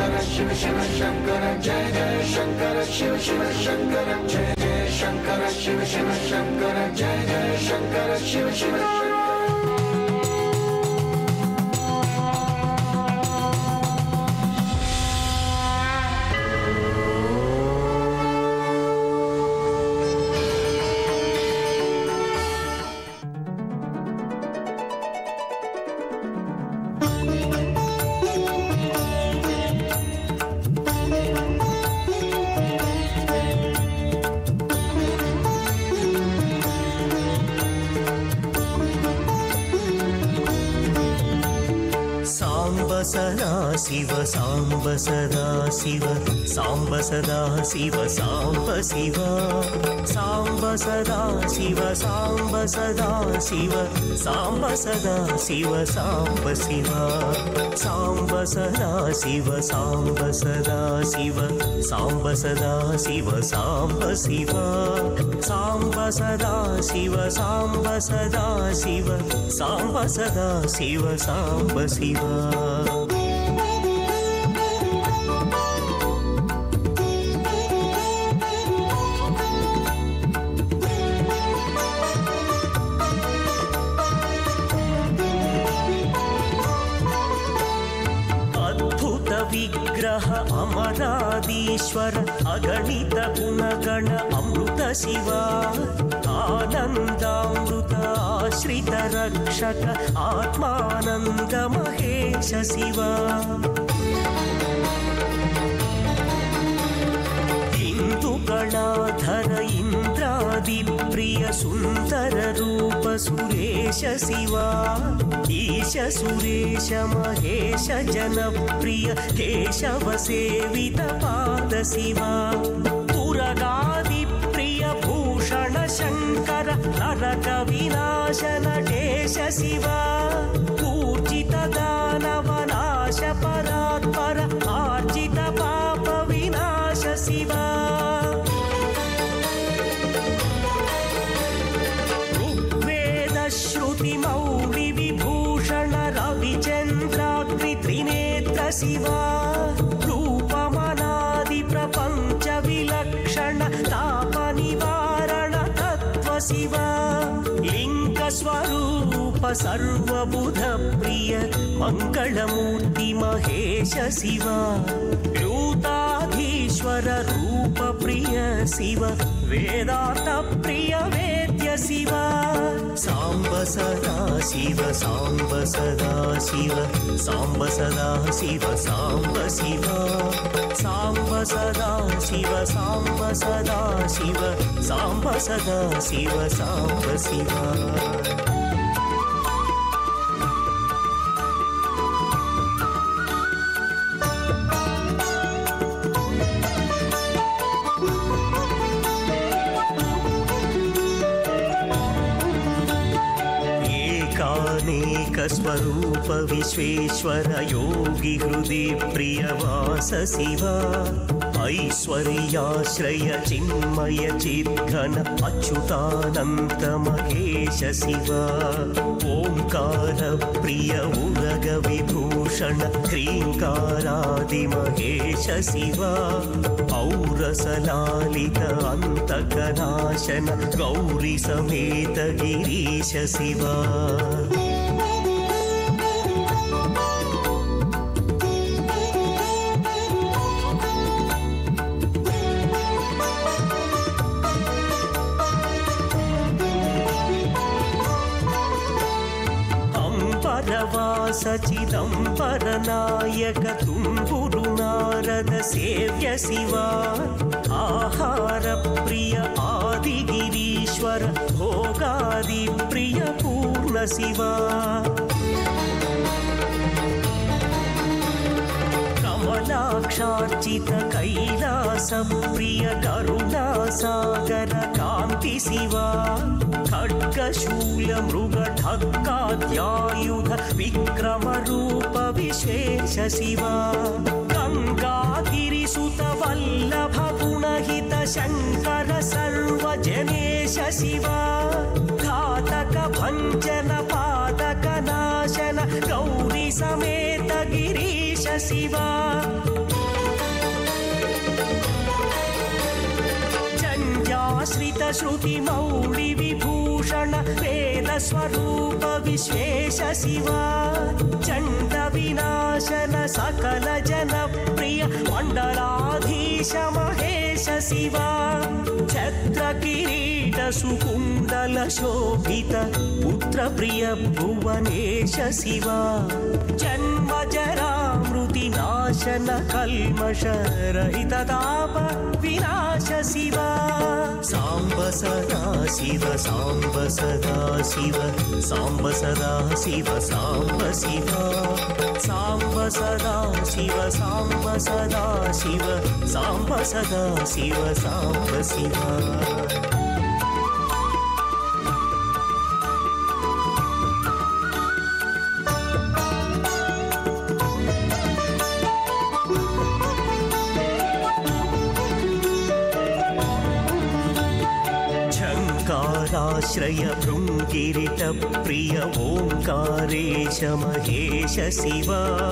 शङ्कर शिव शिव शङ्कर जय जय शङ्कर शिव शिव शङ्कर जय जय शङ्कर शिव शिव शङ्कर जय जय शङ्कर शिव शिव शङ्कर साम्ब सदा शिव साम्ब सदा शिव साम्ब सदा शिव साम्ब शिव साम्ब सदा शिव साम्ब सदा शिव साम्ब सदा शिव साम्ब शिव साम्ब सदा शिव साम्ब सदा शिव साम्ब सदा शिव साम्ब शिव साम्ब सदा शिव साम्ब सदा शिव साम्ब सदा शिव साम्ब शिव ಅದ್ಭುತ ವಿಗ್ರಹ ಅಮರಾದೀಶ್ವರ ಅಗಣಿತ ಗುಣಗಣ ಅಮೃತ ಶಿವ ಆನಂದಾಮೃತ ಆಶ್ರಿತ ರಕ್ಷಕ ಆತ್ಮಾನಂದ ಮಹೇಶ ಶಿವ ಇಂದುಗಳಾಧರ ಇಂದ್ರಾದಿ ಪ್ರಿಯ ಸುಂದರ ರೂಪ ಸುರೇಶ ಶಿವ ಈಶ ಸುರೇಶ ಮಹೇಶ ಜನಪ್ರಿಯ ಕೇಶವ ಸೇವಿತ ಪಾದ ಶಿವ ಪುರಗಾದಿ ಪ್ರಿಯ ಭೂಷಣ ಶಂಕರ ನರಕ ವಿನಾಶನ ಕೇಶ ಶಿವ ಊರ್ಜಿತ ದಾನವ ನಾಶ ಪರಾತ್ಪರ ಆರ್ಜಿತ ಪಾಪ ವಿನಾಶ ಶಿವ ಋಗ್ವೇದ ಶ್ರುತಿ ಮೌಳಿ ವಿಭೂಷಣ ರವಿಚಂದ್ರಾಗ್ನಿ ತ್ರಿನೇತ್ರ ಶಿವ ರೂಪಮನಾದಿ ಪ್ರಪಂಚ ವಿಲಕ್ಷಣ ತಾಪ ನಿವಾರಣ ತತ್ವ ಶಿವ ಲಿಂಗ ಸ್ವರೂಪ ಸರ್ವಬುಧ ಪ್ರಿಯ ಮಂಗಳಮೂರ್ತಿ ಮಹೇಶ ಶಿವ ಯೂತಾಧೀಶ್ವರ ರೂಪ ಪ್ರಿಯ ಶಿವ ವೇದಾಂತ ಪ್ರಿಯ ವೇದ್ಯ ಶಿವ ಸಾಂಬ ಸದಾ ಶಿವ ಸಾಂಬ ಸದಾ ಶಿವ ಸಾಂಬ ಸದಾ ಶಿವ ಸಾಂಬ ಶಿವ ಸಾಂಬ ಸದಾ ಶಿವ ಸಾಂಬ ಸದಾ ಶಿವ ಸಾಂಬ ಸದಾ ಶಿವ ಸಾಂಬ ಶಿವ ಏಕಾನೇಕ ಸ್ವರೂಪ ವಿಶ್ವೇಶ್ವರ ಯೋಗಿ ಹೃದಯ ಪ್ರಿಯವಾಸ ಶಿವ ಐಶ್ವರ್ಯಾಶ್ರಯ ಚಿನ್ಮಯ ಚಿದ್ಘನ ಅಚ್ಯುತಾನಂತ ಮಹೇಶ ಶಿವ ಓಂಕಾರ ಪ್ರಿಯ ಉರಗ ವಿಭೂಷಣ ಕ್ರೀಂಕಾರಾದಿ ಮಹೇಶ ಶಿವ ಔರಸಲಾಲಿತ ಅಂತಕನಾಶನ ಗೌರಿ ಸಮೇತ ಗಿರೀಶ ಶಿವ ಅಂಬರವಾಸ ಚಿದಂಬರ ನಾಯಕ ತುಂಬುರು ನಾರದ ಸೇವ್ಯ ಶಿವ ಆಹಾರ ಪ್ರಿಯ ಆದಿಗಿರೀಶ್ವರ ಭೋಗಾದಿ ಪ್ರಿಯ ಪೂರ್ಣ ಶಿವ ಕಮಲಾಕ್ಷಾರ್ಚಿತ ಕೈಲಾಸ ಪ್ರಿಯ ಕರುಣಾಸಾಗರ ಕಾಂತಿ ಶಿವ ಖಡ್ಗಶೂಲ ಮೃಗ ಢಕ್ಕಾದ್ಯಾಯುಧ ವಿಕ್ರಮ ರೂಪ ವಿಶೇಷ ಶಿವ ಗಂಗಾಗಿರಿಸುತ ವಲ್ಲಭ ಗುಣಹಿತ ಶಂಕರ ಸರ್ವಜನೇಶ ಶಿವ ಘಾತಕ ಭಂಜನ ಪಾದಕ ನಾಶನ ಗೌರಿ ಸಮೇತ ಗಿರೀಶ ಶಿವ ಆಶ್ರಿತ ಶ್ರುತಿ ಮೌಳಿ ವಿಭೂಷಣ ವೇದ ಸ್ವರೂಪ ವಿಶ್ವೇಶ ಶಿವ ಚಂಡ ವಿನಾಶನ ಸಕಲ ಜನಪ್ರಿಯ ಮಂಡಲಾಧೀಶ ಮಹೇಶ ಶಿವ ಛತ್ರ ಕಿರೀಟ ಸುಕುಂಡಲ ಶೋಭಿತ ಪುತ್ರ ಪ್ರಿಯ ಭುವನೇಶ ಶಿವ ಜನ್ಮ ಜರಾ ಮೃತಿ ನಾಶನ ಕಲ್ಮಶ ರಹಿತ ತಾಪ ವಿನಾಶ ಶಿವ ಸಾಂಬ ಸದಾ ಶಿವ ಸಾಂಬ ಸದಾ ಶಿವ ಸಾಂಬ ಸದಾ ಶಿವ ಸಾಂಬ ಶಿವ ಸಾಂಬ ಸದಾ ಶಿವ ಸಾಂಬ ಸದಾ ಶಿವ ಸಾಂಬ ಸದಾ ಶಿವ ಸಾಂಬ ಶಿವ झङ्काराश्रय भृङ्गिरिटप्रिय ओङ्कारेश महेश शिव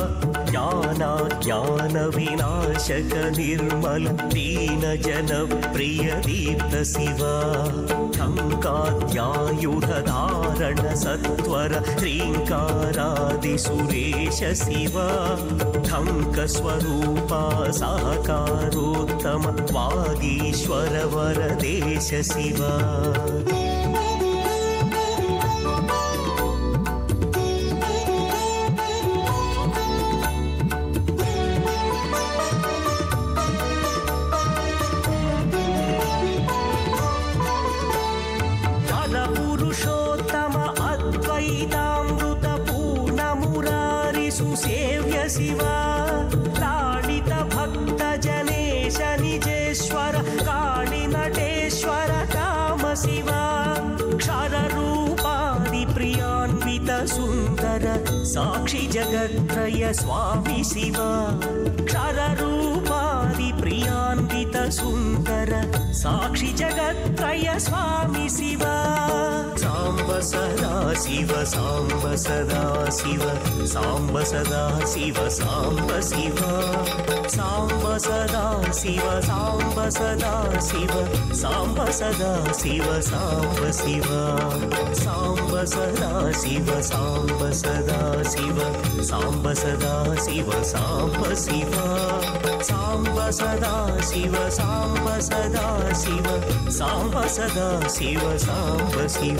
ज्ञानाज्ञानविनाशक निर्मल दीनजनप्रिय दीप्त शिव टङ्काद्यायुधधारण सत्वर ह्रीङ्कारादिसुरेश शिव टङ्कस्वरूपा साकारोत्तम वागीश्वर वरदेश शिव परपुरुषोत्तम अद्वैतामृत पूर्णमुरारि सुसेव्य शिव लालित भक्त जनेश निजेश्वर काळिनटेश्वर काम शिव क्षररूपादि प्रियान्वित सुन्दर साक्षि जगत्त्रय स्वामि शिव क्षररूपादि प्रियान्वित सुन्दर साक्षि जगत्त्रय स्वामि शिव साम्ब सदा शिव साम्ब सदा शिव साम्ब सदा शिव साम्ब शिव साम्ब सदा शिव साम्ब सदा शिव साम्ब सदा शिव साम्ब शिव साम्ब सदा शिव साम्ब सदा शिव साम्ब सदा शिव साम्ब शिव साम्ब सदा शिव साम्ब सदा शिव साम्ब सदा शिव साम्ब शिव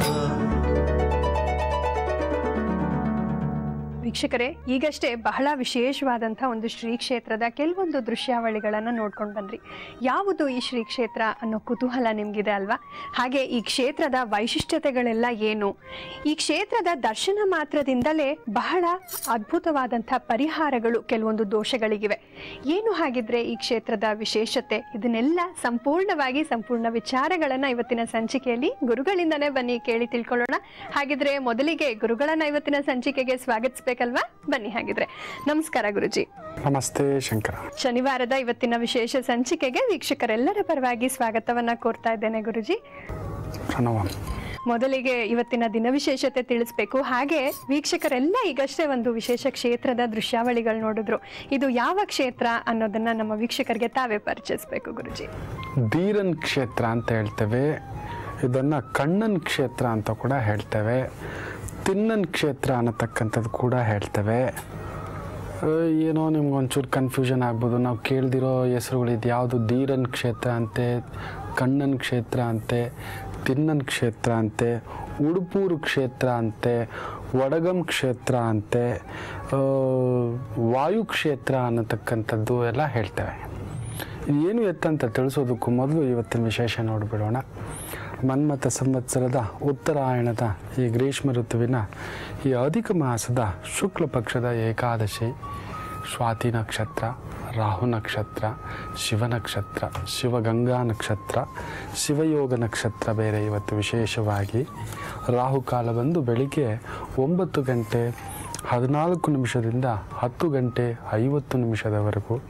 ವೀಕ್ಷಕರೇ ಈಗಷ್ಟೇ ಬಹಳ ವಿಶೇಷವಾದಂಥ ಒಂದು ಶ್ರೀ ಕ್ಷೇತ್ರದ ಕೆಲವೊಂದು ದೃಶ್ಯಾವಳಿಗಳನ್ನು ನೋಡ್ಕೊಂಡು ಬಂದ್ರಿ ಯಾವುದು ಈ ಶ್ರೀ ಕ್ಷೇತ್ರ ಅನ್ನೋ ಕುತೂಹಲ ನಿಮಗಿದೆ ಅಲ್ವಾ ಹಾಗೆ ಈ ಕ್ಷೇತ್ರದ ವೈಶಿಷ್ಟ್ಯತೆಗಳೆಲ್ಲ ಏನು ಈ ಕ್ಷೇತ್ರದ ದರ್ಶನ ಮಾತ್ರದಿಂದಲೇ ಬಹಳ ಅದ್ಭುತವಾದಂಥ ಪರಿಹಾರಗಳು ಕೆಲವೊಂದು ದೋಷಗಳಿಗಿವೆ ಏನು ಹಾಗಿದ್ರೆ ಈ ಕ್ಷೇತ್ರದ ವಿಶೇಷತೆ ಇದನ್ನೆಲ್ಲ ಸಂಪೂರ್ಣವಾಗಿ ಸಂಪೂರ್ಣ ವಿಚಾರಗಳನ್ನು ಇವತ್ತಿನ ಸಂಚಿಕೆಯಲ್ಲಿ ಗುರುಗಳಿಂದನೇ ಬನ್ನಿ ಕೇಳಿ ತಿಳ್ಕೊಳ್ಳೋಣ ಹಾಗಿದ್ರೆ ಮೊದಲಿಗೆ ಗುರುಗಳನ್ನ ಇವತ್ತಿನ ಸಂಚಿಕೆಗೆ ಸ್ವಾಗತಿಸ್ಬೇಕಲ್ವಾ ಬನ್ನಿ ಹಾಗಿದ್ರೆ ನಮಸ್ಕಾರ ಗುರುಜಿ ನಮಸ್ತೆ ಶಂಕರ ಶನಿವಾರದ ಇವತ್ತಿನ ವಿಶೇಷ ಸಂಚಿಕೆಗೆ ವೀಕ್ಷಕರೆಲ್ಲರ ಪರವಾಗಿ ಸ್ವಾಗತವನ್ನ ಕೋರ್ತಾ ಇದ್ದೇನೆ ಗುರುಜಿ ಪ್ರಣವ ಮೊದಲಿಗೆ ಇವತ್ತಿನ ದಿನ ವಿಶೇಷತೆ ತಿಳಿಸ್ಬೇಕು ಹಾಗೆ ವೀಕ್ಷಕರೆಲ್ಲ ಈಗಷ್ಟೇ ಒಂದು ವಿಶೇಷ ಕ್ಷೇತ್ರದ ದೃಶ್ಯಾವಳಿಗಳು ನೋಡಿದ್ರು ಇದು ಯಾವ ಕ್ಷೇತ್ರ ಅನ್ನೋದನ್ನ ನಮ್ಮ ವೀಕ್ಷಕರಿಗೆ ತಾವೇ ಪರಿಚಯಿಸ್ಬೇಕು ಗುರುಜಿ ಧೀರನ್ ಕ್ಷೇತ್ರ ಅಂತ ಹೇಳ್ತೇವೆ ಇದನ್ನು ಕಣ್ಣನ್ ಕ್ಷೇತ್ರ ಅಂತ ಕೂಡ ಹೇಳ್ತೇವೆ ತಿನ್ನನ್ ಕ್ಷೇತ್ರ ಅನ್ನತಕ್ಕಂಥದ್ದು ಕೂಡ ಹೇಳ್ತೇವೆ ಆ, ಏನೋ ನಿಮ್ಗೆ ಒಂಚೂರು ಕನ್ಫ್ಯೂಷನ್ ಆಗ್ಬೋದು ನಾವು ಕೇಳ್ದಿರೋ ಹೆಸರುಗಳು ಇದು ಯಾವುದು ಧೀರನ್ ಕ್ಷೇತ್ರ ಅಂತೆ ಕಣ್ಣನ್ ಕ್ಷೇತ್ರ ಅಂತೆ ತಿನ್ನನ್ ಕ್ಷೇತ್ರ ಅಂತೆ ಉಡುಪೂರು ಕ್ಷೇತ್ರ ಅಂತೆ ವಡಗಂ ಕ್ಷೇತ್ರ ಅಂತೆ ಆ, ವಾಯು ಕ್ಷೇತ್ರ ಅನ್ನತಕ್ಕಂಥದ್ದು ಎಲ್ಲ ಹೇಳ್ತೇವೆ ಏನು ಎತ್ತಂತ ತಿಳಿಸೋದಕ್ಕೂ ಮೊದಲು ಇವತ್ತಿನ ವಿಶೇಷ ನೋಡಿಬಿಡೋಣ ಮನ್ಮಥ ಸಂವತ್ಸರದ ಉತ್ತರಾಯಣದ ಈ ಗ್ರೀಷ್ಮ ಋತುವಿನ ಈ ಅಧಿಕ ಮಾಸದ ಶುಕ್ಲ ಪಕ್ಷದ ಏಕಾದಶಿ ಸ್ವಾತಿ ನಕ್ಷತ್ರ ರಾಹು ನಕ್ಷತ್ರ ಶಿವ ನಕ್ಷತ್ರ ಶಿವಗಂಗಾ ನಕ್ಷತ್ರ ಶಿವಯೋಗ ನಕ್ಷತ್ರ ಬೇರೆ ಇವತ್ತು ವಿಶೇಷವಾಗಿ ರಾಹುಕಾಲ ಬಂದು ಬೆಳಿಗ್ಗೆ ಒಂಬತ್ತು ಗಂಟೆ ಹದಿನಾಲ್ಕು ನಿಮಿಷದಿಂದ ಹತ್ತು ಗಂಟೆ ಐವತ್ತು ನಿಮಿಷದವರೆಗೂ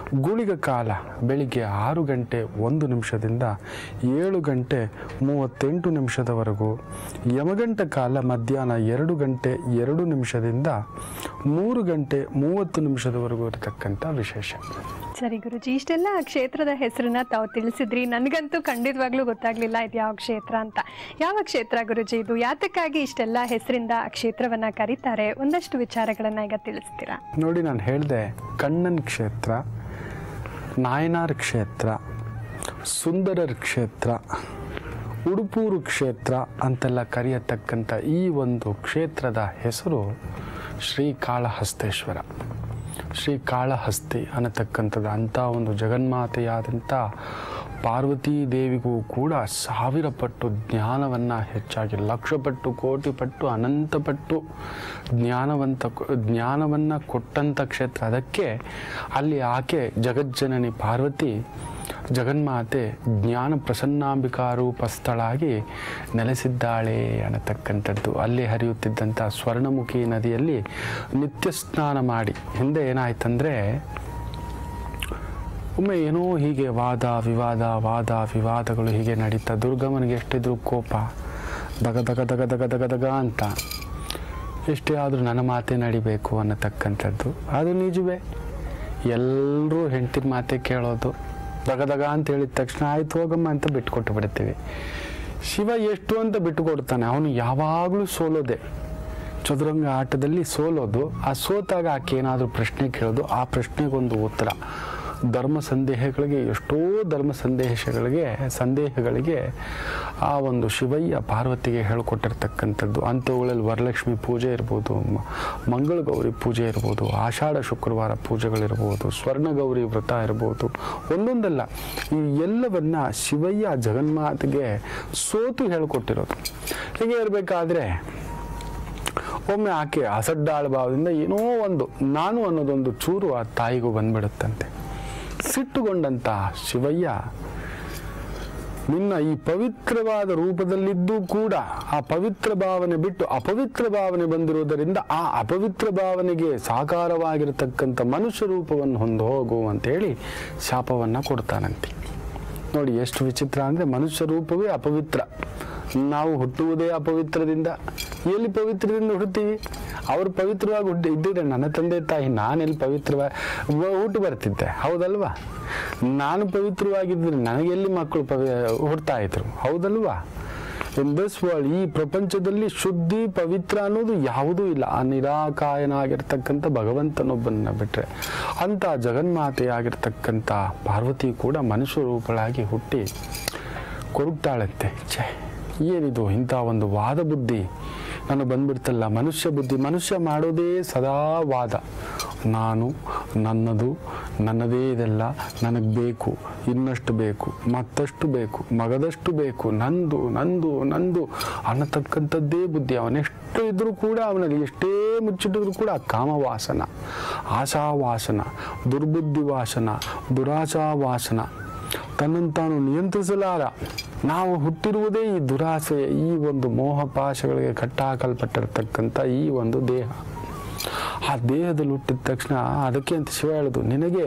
ಗುಳಿಗ ಕಾಲ ಬೆಳಿಗ್ಗೆ ಆರು ಗಂಟೆ ಒಂದು ನಿಮಿಷದಿಂದ ಏಳು ಗಂಟೆ ಮೂವತ್ತೆಂಟು ನಿಮಿಷದವರೆಗೂ ಯಮಗಂಟ ಕಾಲ ಮಧ್ಯಾಹ್ನ ಎರಡು ಗಂಟೆ ಎರಡು ನಿಮಿಷದಿಂದ ಮೂರು ಗಂಟೆ ಮೂವತ್ತು ನಿಮಿಷದವರೆಗೂ ಇರತಕ್ಕಂಥ ವಿಶೇಷ ಸರಿ ಗುರುಜಿ ಇಷ್ಟೆಲ್ಲ ಕ್ಷೇತ್ರದ ಹೆಸರನ್ನ ತಾವು ತಿಳಿಸಿದ್ರಿ ನನಗಂತೂ ಖಂಡಿತವಾಗ್ಲೂ ಗೊತ್ತಾಗ್ಲಿಲ್ಲ ಇದು ಯಾವ ಕ್ಷೇತ್ರ ಅಂತ ಯಾವ ಕ್ಷೇತ್ರ ಗುರುಜಿ ಇದು ಯಾತಕ್ಕಾಗಿ ಇಷ್ಟೆಲ್ಲ ಹೆಸರಿಂದ ಆ ಕ್ಷೇತ್ರವನ್ನ ಕರೀತಾರೆ ಒಂದಷ್ಟು ವಿಚಾರಗಳನ್ನ ಈಗ ತಿಳಿಸ್ತೀರಾ ನೋಡಿ ನಾನು ಹೇಳಿದೆ ಕಣ್ಣನ್ ಕ್ಷೇತ್ರ ನಾಯನಾರ್ ಕ್ಷೇತ್ರ ಸುಂದರರ್ ಕ್ಷೇತ್ರ ಉಡುಪೂರು ಕ್ಷೇತ್ರ ಅಂತೆಲ್ಲ ಕರೆಯತಕ್ಕಂಥ ಈ ಒಂದು ಕ್ಷೇತ್ರದ ಹೆಸರು ಶ್ರೀಕಾಳಹಸ್ತೇಶ್ವರ ಶ್ರೀಕಾಳಹಸ್ತಿ ಅನ್ನತಕ್ಕಂಥದ್ದು ಅಂಥ ಒಂದು ಜಗನ್ಮಾತೆಯಾದಂಥ ಪಾರ್ವತೀ ದೇವಿಗೂ ಕೂಡ ಸಾವಿರ ಪಟ್ಟು ಜ್ಞಾನವನ್ನು ಹೆಚ್ಚಾಗಿ ಲಕ್ಷ ಪಟ್ಟು ಕೋಟಿ ಪಟ್ಟು ಅನಂತ ಪಟ್ಟು ಜ್ಞಾನವಂತ ಜ್ಞಾನವನ್ನು ಕೊಟ್ಟಂಥ ಕ್ಷೇತ್ರ ಅದಕ್ಕೆ ಅಲ್ಲಿ ಆಕೆ ಜಗಜ್ಜನನಿ ಪಾರ್ವತಿ ಜಗನ್ಮಾತೆ ಜ್ಞಾನ ಪ್ರಸನ್ನಾಂಬಿಕಾ ರೂಪಸ್ಥಳಾಗಿ ನೆಲೆಸಿದ್ದಾಳೆ ಅನ್ನತಕ್ಕಂಥದ್ದು ಅಲ್ಲಿ ಹರಿಯುತ್ತಿದ್ದಂಥ ಸ್ವರ್ಣಮುಖಿ ನದಿಯಲ್ಲಿ ನಿತ್ಯ ಸ್ನಾನ ಮಾಡಿ ಹಿಂದೆ ಏನಾಯ್ತಂದರೆ ಒಮ್ಮೆ ಏನೋ ಹೀಗೆ ವಾದ ವಿವಾದ ವಾದ ವಿವಾದಗಳು ಹೀಗೆ ನಡೀತಾ ದುರ್ಗಮ್ಮನಿಗೆ ಎಷ್ಟಿದ್ರು ಕೋಪ ದಗ ದಗ ದಗ ದಗ ದಗ ದಗ ಅಂತ ಎಷ್ಟೇ ಆದರೂ ನನ್ನ ಮಾತೇ ನಡಿಬೇಕು ಅನ್ನತಕ್ಕಂಥದ್ದು ಅದು ನಿಜವೇ ಎಲ್ಲರೂ ಹೆಂಡತಿನ ಮಾತೇ ಕೇಳೋದು ದಗ ದಗ ಅಂತ ಹೇಳಿದ ತಕ್ಷಣ ಆಯ್ತು ಹೋಗಮ್ಮ ಅಂತ ಬಿಟ್ಕೊಟ್ಟು ಬಿಡ್ತೀವಿ ಶಿವ ಎಷ್ಟು ಅಂತ ಬಿಟ್ಟುಕೊಡ್ತಾನೆ ಅವನು ಯಾವಾಗಲೂ ಸೋಲೋದೆ ಚದುರಂಗ ಆಟದಲ್ಲಿ ಸೋಲೋದು ಆ ಸೋತಾಗ ಆಕೆ ಏನಾದರೂ ಪ್ರಶ್ನೆ ಕೇಳೋದು ಆ ಪ್ರಶ್ನೆಗೊಂದು ಉತ್ತರ ಧರ್ಮ ಸಂದೇಹಗಳಿಗೆ ಎಷ್ಟೋ ಧರ್ಮ ಸಂದೇಶಗಳಿಗೆ ಸಂದೇಹಗಳಿಗೆ ಆ ಒಂದು ಶಿವಯ್ಯ ಪಾರ್ವತಿಗೆ ಹೇಳಿಕೊಟ್ಟಿರ್ತಕ್ಕಂಥದ್ದು ಅಂಥವುಗಳಲ್ಲಿ ವರಲಕ್ಷ್ಮಿ ಪೂಜೆ ಇರ್ಬೋದು ಮ- ಮಂಗಳ ಗೌರಿ ಪೂಜೆ ಇರ್ಬೋದು ಆಷಾಢ ಶುಕ್ರವಾರ ಪೂಜೆಗಳಿರ್ಬೋದು ಸ್ವರ್ಣ ಗೌರಿ ವ್ರತ ಇರ್ಬೋದು ಒಂದೊಂದಲ್ಲ ಈ ಎಲ್ಲವನ್ನ ಶಿವಯ್ಯ ಜಗನ್ಮಾತೆಗೆ ಸೋತು ಹೇಳಿಕೊಟ್ಟಿರೋದು ಹೀಗೆ ಇರಬೇಕಾದ್ರೆ ಒಮ್ಮೆ ಆಕೆ ಅಸಡ್ಡಾಳ ಭಾವದಿಂದ ಏನೋ ಒಂದು ನಾನು ಅನ್ನೋದೊಂದು ಚೂರು ಆ ತಾಯಿಗೂ ಬಂದ್ಬಿಡುತ್ತಂತೆ ಸಿಟ್ಟುಗೊಂಡಂತ ಶಿವಯ್ಯ ನಿನ್ನ ಈ ಪವಿತ್ರವಾದ ರೂಪದಲ್ಲಿದ್ದೂ ಕೂಡ ಆ ಪವಿತ್ರ ಭಾವನೆ ಬಿಟ್ಟು ಅಪವಿತ್ರ ಭಾವನೆ ಬಂದಿರುವುದರಿಂದ ಆ ಅಪವಿತ್ರ ಭಾವನೆಗೆ ಸಾಕಾರವಾಗಿರತಕ್ಕಂಥ ಮನುಷ್ಯ ರೂಪವನ್ನು ಹೊಂದು ಹೋಗು ಅಂತೇಳಿ ಶಾಪವನ್ನು ಕೊಡ್ತಾನಂತೆ ನೋಡಿ ಎಷ್ಟು ವಿಚಿತ್ರ ಅಂದರೆ ಮನುಷ್ಯ ರೂಪವೇ ಅಪವಿತ್ರ ನಾವು ಹುಟ್ಟುವುದೇ ಅಪವಿತ್ರದಿಂದ ಎಲ್ಲಿ ಪವಿತ್ರದಿಂದ ಹುಟ್ಟುತ್ತೀವಿ ಅವರು ಪವಿತ್ರವಾಗಿ ಹುಟ್ಟಿ ಇದ್ದಿದ್ರೆ ನನ್ನ ತಂದೆ ತಾಯಿ ನಾನೆಲ್ಲಿ ಪವಿತ್ರವಾಗಿ ಹುಟ್ಟು ಬರ್ತಿದ್ದೆ ಹೌದಲ್ವಾ ನಾನು ಪವಿತ್ರವಾಗಿದ್ದರೆ ನನಗೆಲ್ಲಿ ಮಕ್ಕಳು ಪವಿ ಹುಡ್ತಾ ಇದ್ರು ಹೌದಲ್ವಾ ಇನ್ ದಿಸ್ ವರ್ಲ್ಡ್ ಈ ಪ್ರಪಂಚದಲ್ಲಿ ಶುದ್ಧಿ ಪವಿತ್ರ ಅನ್ನೋದು ಯಾವುದೂ ಇಲ್ಲ ಆ ನಿರಾಕಾಯನಾಗಿರ್ತಕ್ಕಂಥ ಭಗವಂತನೊಬ್ಬನ ಬಿಟ್ಟರೆ ಅಂಥ ಜಗನ್ಮಾತೆಯಾಗಿರ್ತಕ್ಕಂಥ ಪಾರ್ವತಿ ಕೂಡ ಮನುಷ್ಯ ರೂಪಳಾಗಿ ಹುಟ್ಟಿ ಕೊರಗ್ತಾಳಂತೆ ಛೇ ಏನಿದು ಇಂಥ ಒಂದು ವಾದ ಬುದ್ಧಿ ನಾನು ಬಂದ್ಬಿಡ್ತಲ್ಲ ಮನುಷ್ಯ ಬುದ್ಧಿ ಮನುಷ್ಯ ಮಾಡೋದೇ ಸದಾ ವಾದ ನಾನು ನನ್ನದು ನನ್ನದೇ ಇದೆಲ್ಲ ನನಗೆ ಬೇಕು ಇನ್ನಷ್ಟು ಬೇಕು ಮತ್ತಷ್ಟು ಬೇಕು ಮಗದಷ್ಟು ಬೇಕು ನಂದು ನಂದು ನಂದು ಅನ್ನತಕ್ಕಂಥದ್ದೇ ಬುದ್ಧಿ ಅವನೆಷ್ಟು ಇದ್ರೂ ಕೂಡ ಅವನಲ್ಲಿ ಎಷ್ಟೇ ಮುಚ್ಚಿಟ್ಟಿದ್ರು ಕೂಡ ಕಾಮವಾಸನ ಆಶಾವಾಸನ ದುರ್ಬುದ್ಧಿ ವಾಸನ ದುರಾಶಾ ವಾಸನ ತನ್ನನ್ನು ತಾನು ನಿಯಂತ್ರಿಸಲಾರ ನಾವು ಹುಟ್ಟಿರುವುದೇ ಈ ದುರಾಸೆ ಈ ಒಂದು ಮೋಹಪಾಶಗಳಿಗೆ ಕಟ್ಟಾಕಲ್ಪಟ್ಟಿರ್ತಕ್ಕಂಥ ಈ ಒಂದು ದೇಹ ಆ ದೇಹದಲ್ಲಿ ಹುಟ್ಟಿದ ತಕ್ಷಣ ಅದಕ್ಕೆ ಅಂತ ಶಿವ ಹೇಳೋದು ನಿನಗೆ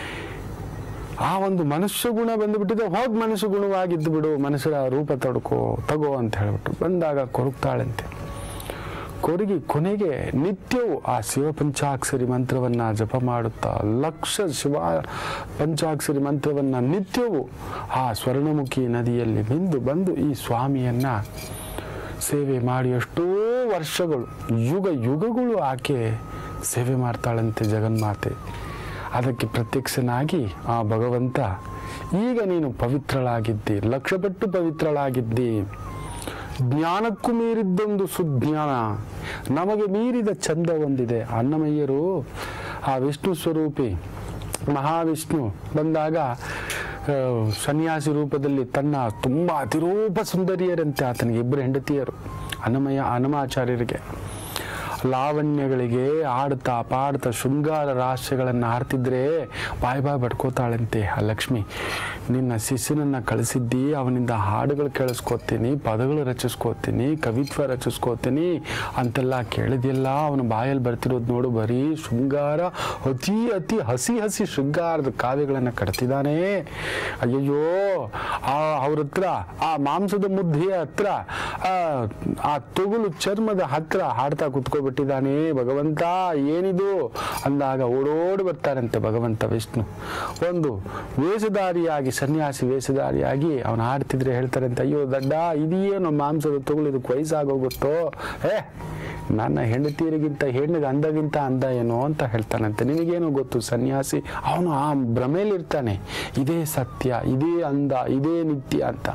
ಆ ಒಂದು ಮನುಷ್ಯ ಗುಣ ಬಂದುಬಿಟ್ಟಿದೆ ಹೋಗಿ ಮನುಷ್ಯ ಗುಣವಾಗಿದ್ದು ಬಿಡು ಮನುಷ್ಯರ ರೂಪ ತಡ್ಕೋ ತಗೋ ಅಂತ ಹೇಳ್ಬಿಟ್ಟು ಬಂದಾಗ ಕೊರಗ್ತಾಳಂತೆ ಕೊರಗಿ ಕೊನೆಗೆ ನಿತ್ಯವೂ ಆ ಶಿವ ಪಂಚಾಕ್ಷರಿ ಮಂತ್ರವನ್ನ ಜಪ ಮಾಡುತ್ತಾ ಲಕ್ಷ ಶಿವ ಪಂಚಾಕ್ಷರಿ ಮಂತ್ರವನ್ನ ನಿತ್ಯವೂ ಆ ಸ್ವರ್ಣಮುಖಿ ನದಿಯಲ್ಲಿ ಮಿಂದು ಬಂದು ಈ ಸ್ವಾಮಿಯನ್ನ ಸೇವೆ ಮಾಡಿ ಎಷ್ಟೋ ವರ್ಷಗಳು ಯುಗ ಯುಗಗಳು ಆಕೆ ಸೇವೆ ಮಾಡ್ತಾಳಂತೆ ಜಗನ್ಮಾತೆ ಅದಕ್ಕೆ ಪ್ರತ್ಯಕ್ಷನಾಗಿ ಆ ಭಗವಂತ ಈಗ ನೀನು ಪವಿತ್ರಳಾಗಿದ್ದಿ ಲಕ್ಷಪಟ್ಟು ಪವಿತ್ರಳಾಗಿದ್ದಿ ಜ್ಞಾನಕ್ಕೂ ಮೀರಿದ್ದೊಂದು ಸುಜ್ಞಾನ ನಮಗೆ ಮೀರಿದ ಚಂದ ಒಂದಿದೆ ಅನ್ನಮಯ್ಯರು ಆ ವಿಷ್ಣು ಸ್ವರೂಪಿ ಮಹಾವಿಷ್ಣು ಬಂದಾಗ ಆ, ಸನ್ಯಾಸಿ ರೂಪದಲ್ಲಿ ತನ್ನ ತುಂಬ ಅತಿರೂಪ ಸುಂದರಿಯರಂತೆ ಆತನಿಗೆ ಇಬ್ಬರು ಹೆಂಡತಿಯರು ಅನ್ನಮಯ್ಯ ಅನ್ನಮಾಚಾರ್ಯರಿಗೆ ಲಾವಣ್ಯಗಳಿಗೆ ಆಡ್ತಾ ಪಾಡ್ತಾ ಶೃಂಗಾರ ರಾಶಿಗಳನ್ನು ಆಡ್ತಿದ್ರೆ ಬಾಯ್ ಬಾಯ್ ಬಡ್ಕೋತಾಳಂತೆ ಆ ಲಕ್ಷ್ಮಿ ನಿನ್ನ ಶಿಷ್ಯನನ್ನ ಕಳಿಸಿದ್ದಿ ಅವನಿಂದ ಹಾಡುಗಳು ಕೇಳಿಸ್ಕೋತೀನಿ ಪದಗಳು ರಚಿಸ್ಕೋತೀನಿ ಕವಿತ್ವ ರಚಿಸ್ಕೋತೀನಿ ಅಂತೆಲ್ಲ ಕೇಳಿದ್ಯಲ್ಲ ಅವನ ಬಾಯಲ್ಲಿ ಬರ್ತಿರೋದು ನೋಡು ಬರೀ ಶೃಂಗಾರ ಅತಿ ಅತಿ ಹಸಿ ಹಸಿ ಶೃಂಗಾರದ ಕಾವ್ಯಗಳನ್ನು ಕಟ್ತಿದ್ದಾನೆ ಅಯ್ಯಯ್ಯೋ ಆ ಅವ್ರ ಹತ್ರ ಆ ಮಾಂಸದ ಮುದ್ದೆಯ ಹತ್ರ ಆ ಆ ತೊಗುಲು ಚರ್ಮದ ಹತ್ರ ಹಾಡ್ತಾ ಕುತ್ಕೊಬಿಟ್ಟಿದ್ದಾನೆ ಭಗವಂತ ಏನಿದು ಅಂದಾಗ ಓಡೋಡಿ ಬರ್ತಾರಂತೆ ಭಗವಂತ ವಿಷ್ಣು ಒಂದು ವೇಷಧಾರಿಯಾಗಿ ಸನ್ಯಾಸಿ ವೇಷಧಾರಿಯಾಗಿ ಅವನು ಹಾಡ್ತಿದ್ರೆ ಹೇಳ್ತಾರಂತೆ ಅಯ್ಯೋ ದಡ್ಡ ಇದೇನು ಮಾಂಸದ ತೊಗುಲು ಇದಕ್ಕೆ ವಯಸ್ಸಾಗೋಗುತ್ತೋ ಏ ನನ್ನ ಹೆಂಡತಿಯರಿಗಿಂತ ಹೆಣ್ಣಿಗೆ ಅಂದಗಿಂತ ಅಂದ ಏನೋ ಅಂತ ಹೇಳ್ತಾನಂತೆ ನಿನಗೇನೋ ಗೊತ್ತು ಸನ್ಯಾಸಿ ಅವನು ಆ ಭ್ರಮೆಯಲ್ಲಿರ್ತಾನೆ ಇದೇ ಸತ್ಯ ಇದೇ ಅಂದ ಇದೇ ನಿತ್ಯ ಅಂತ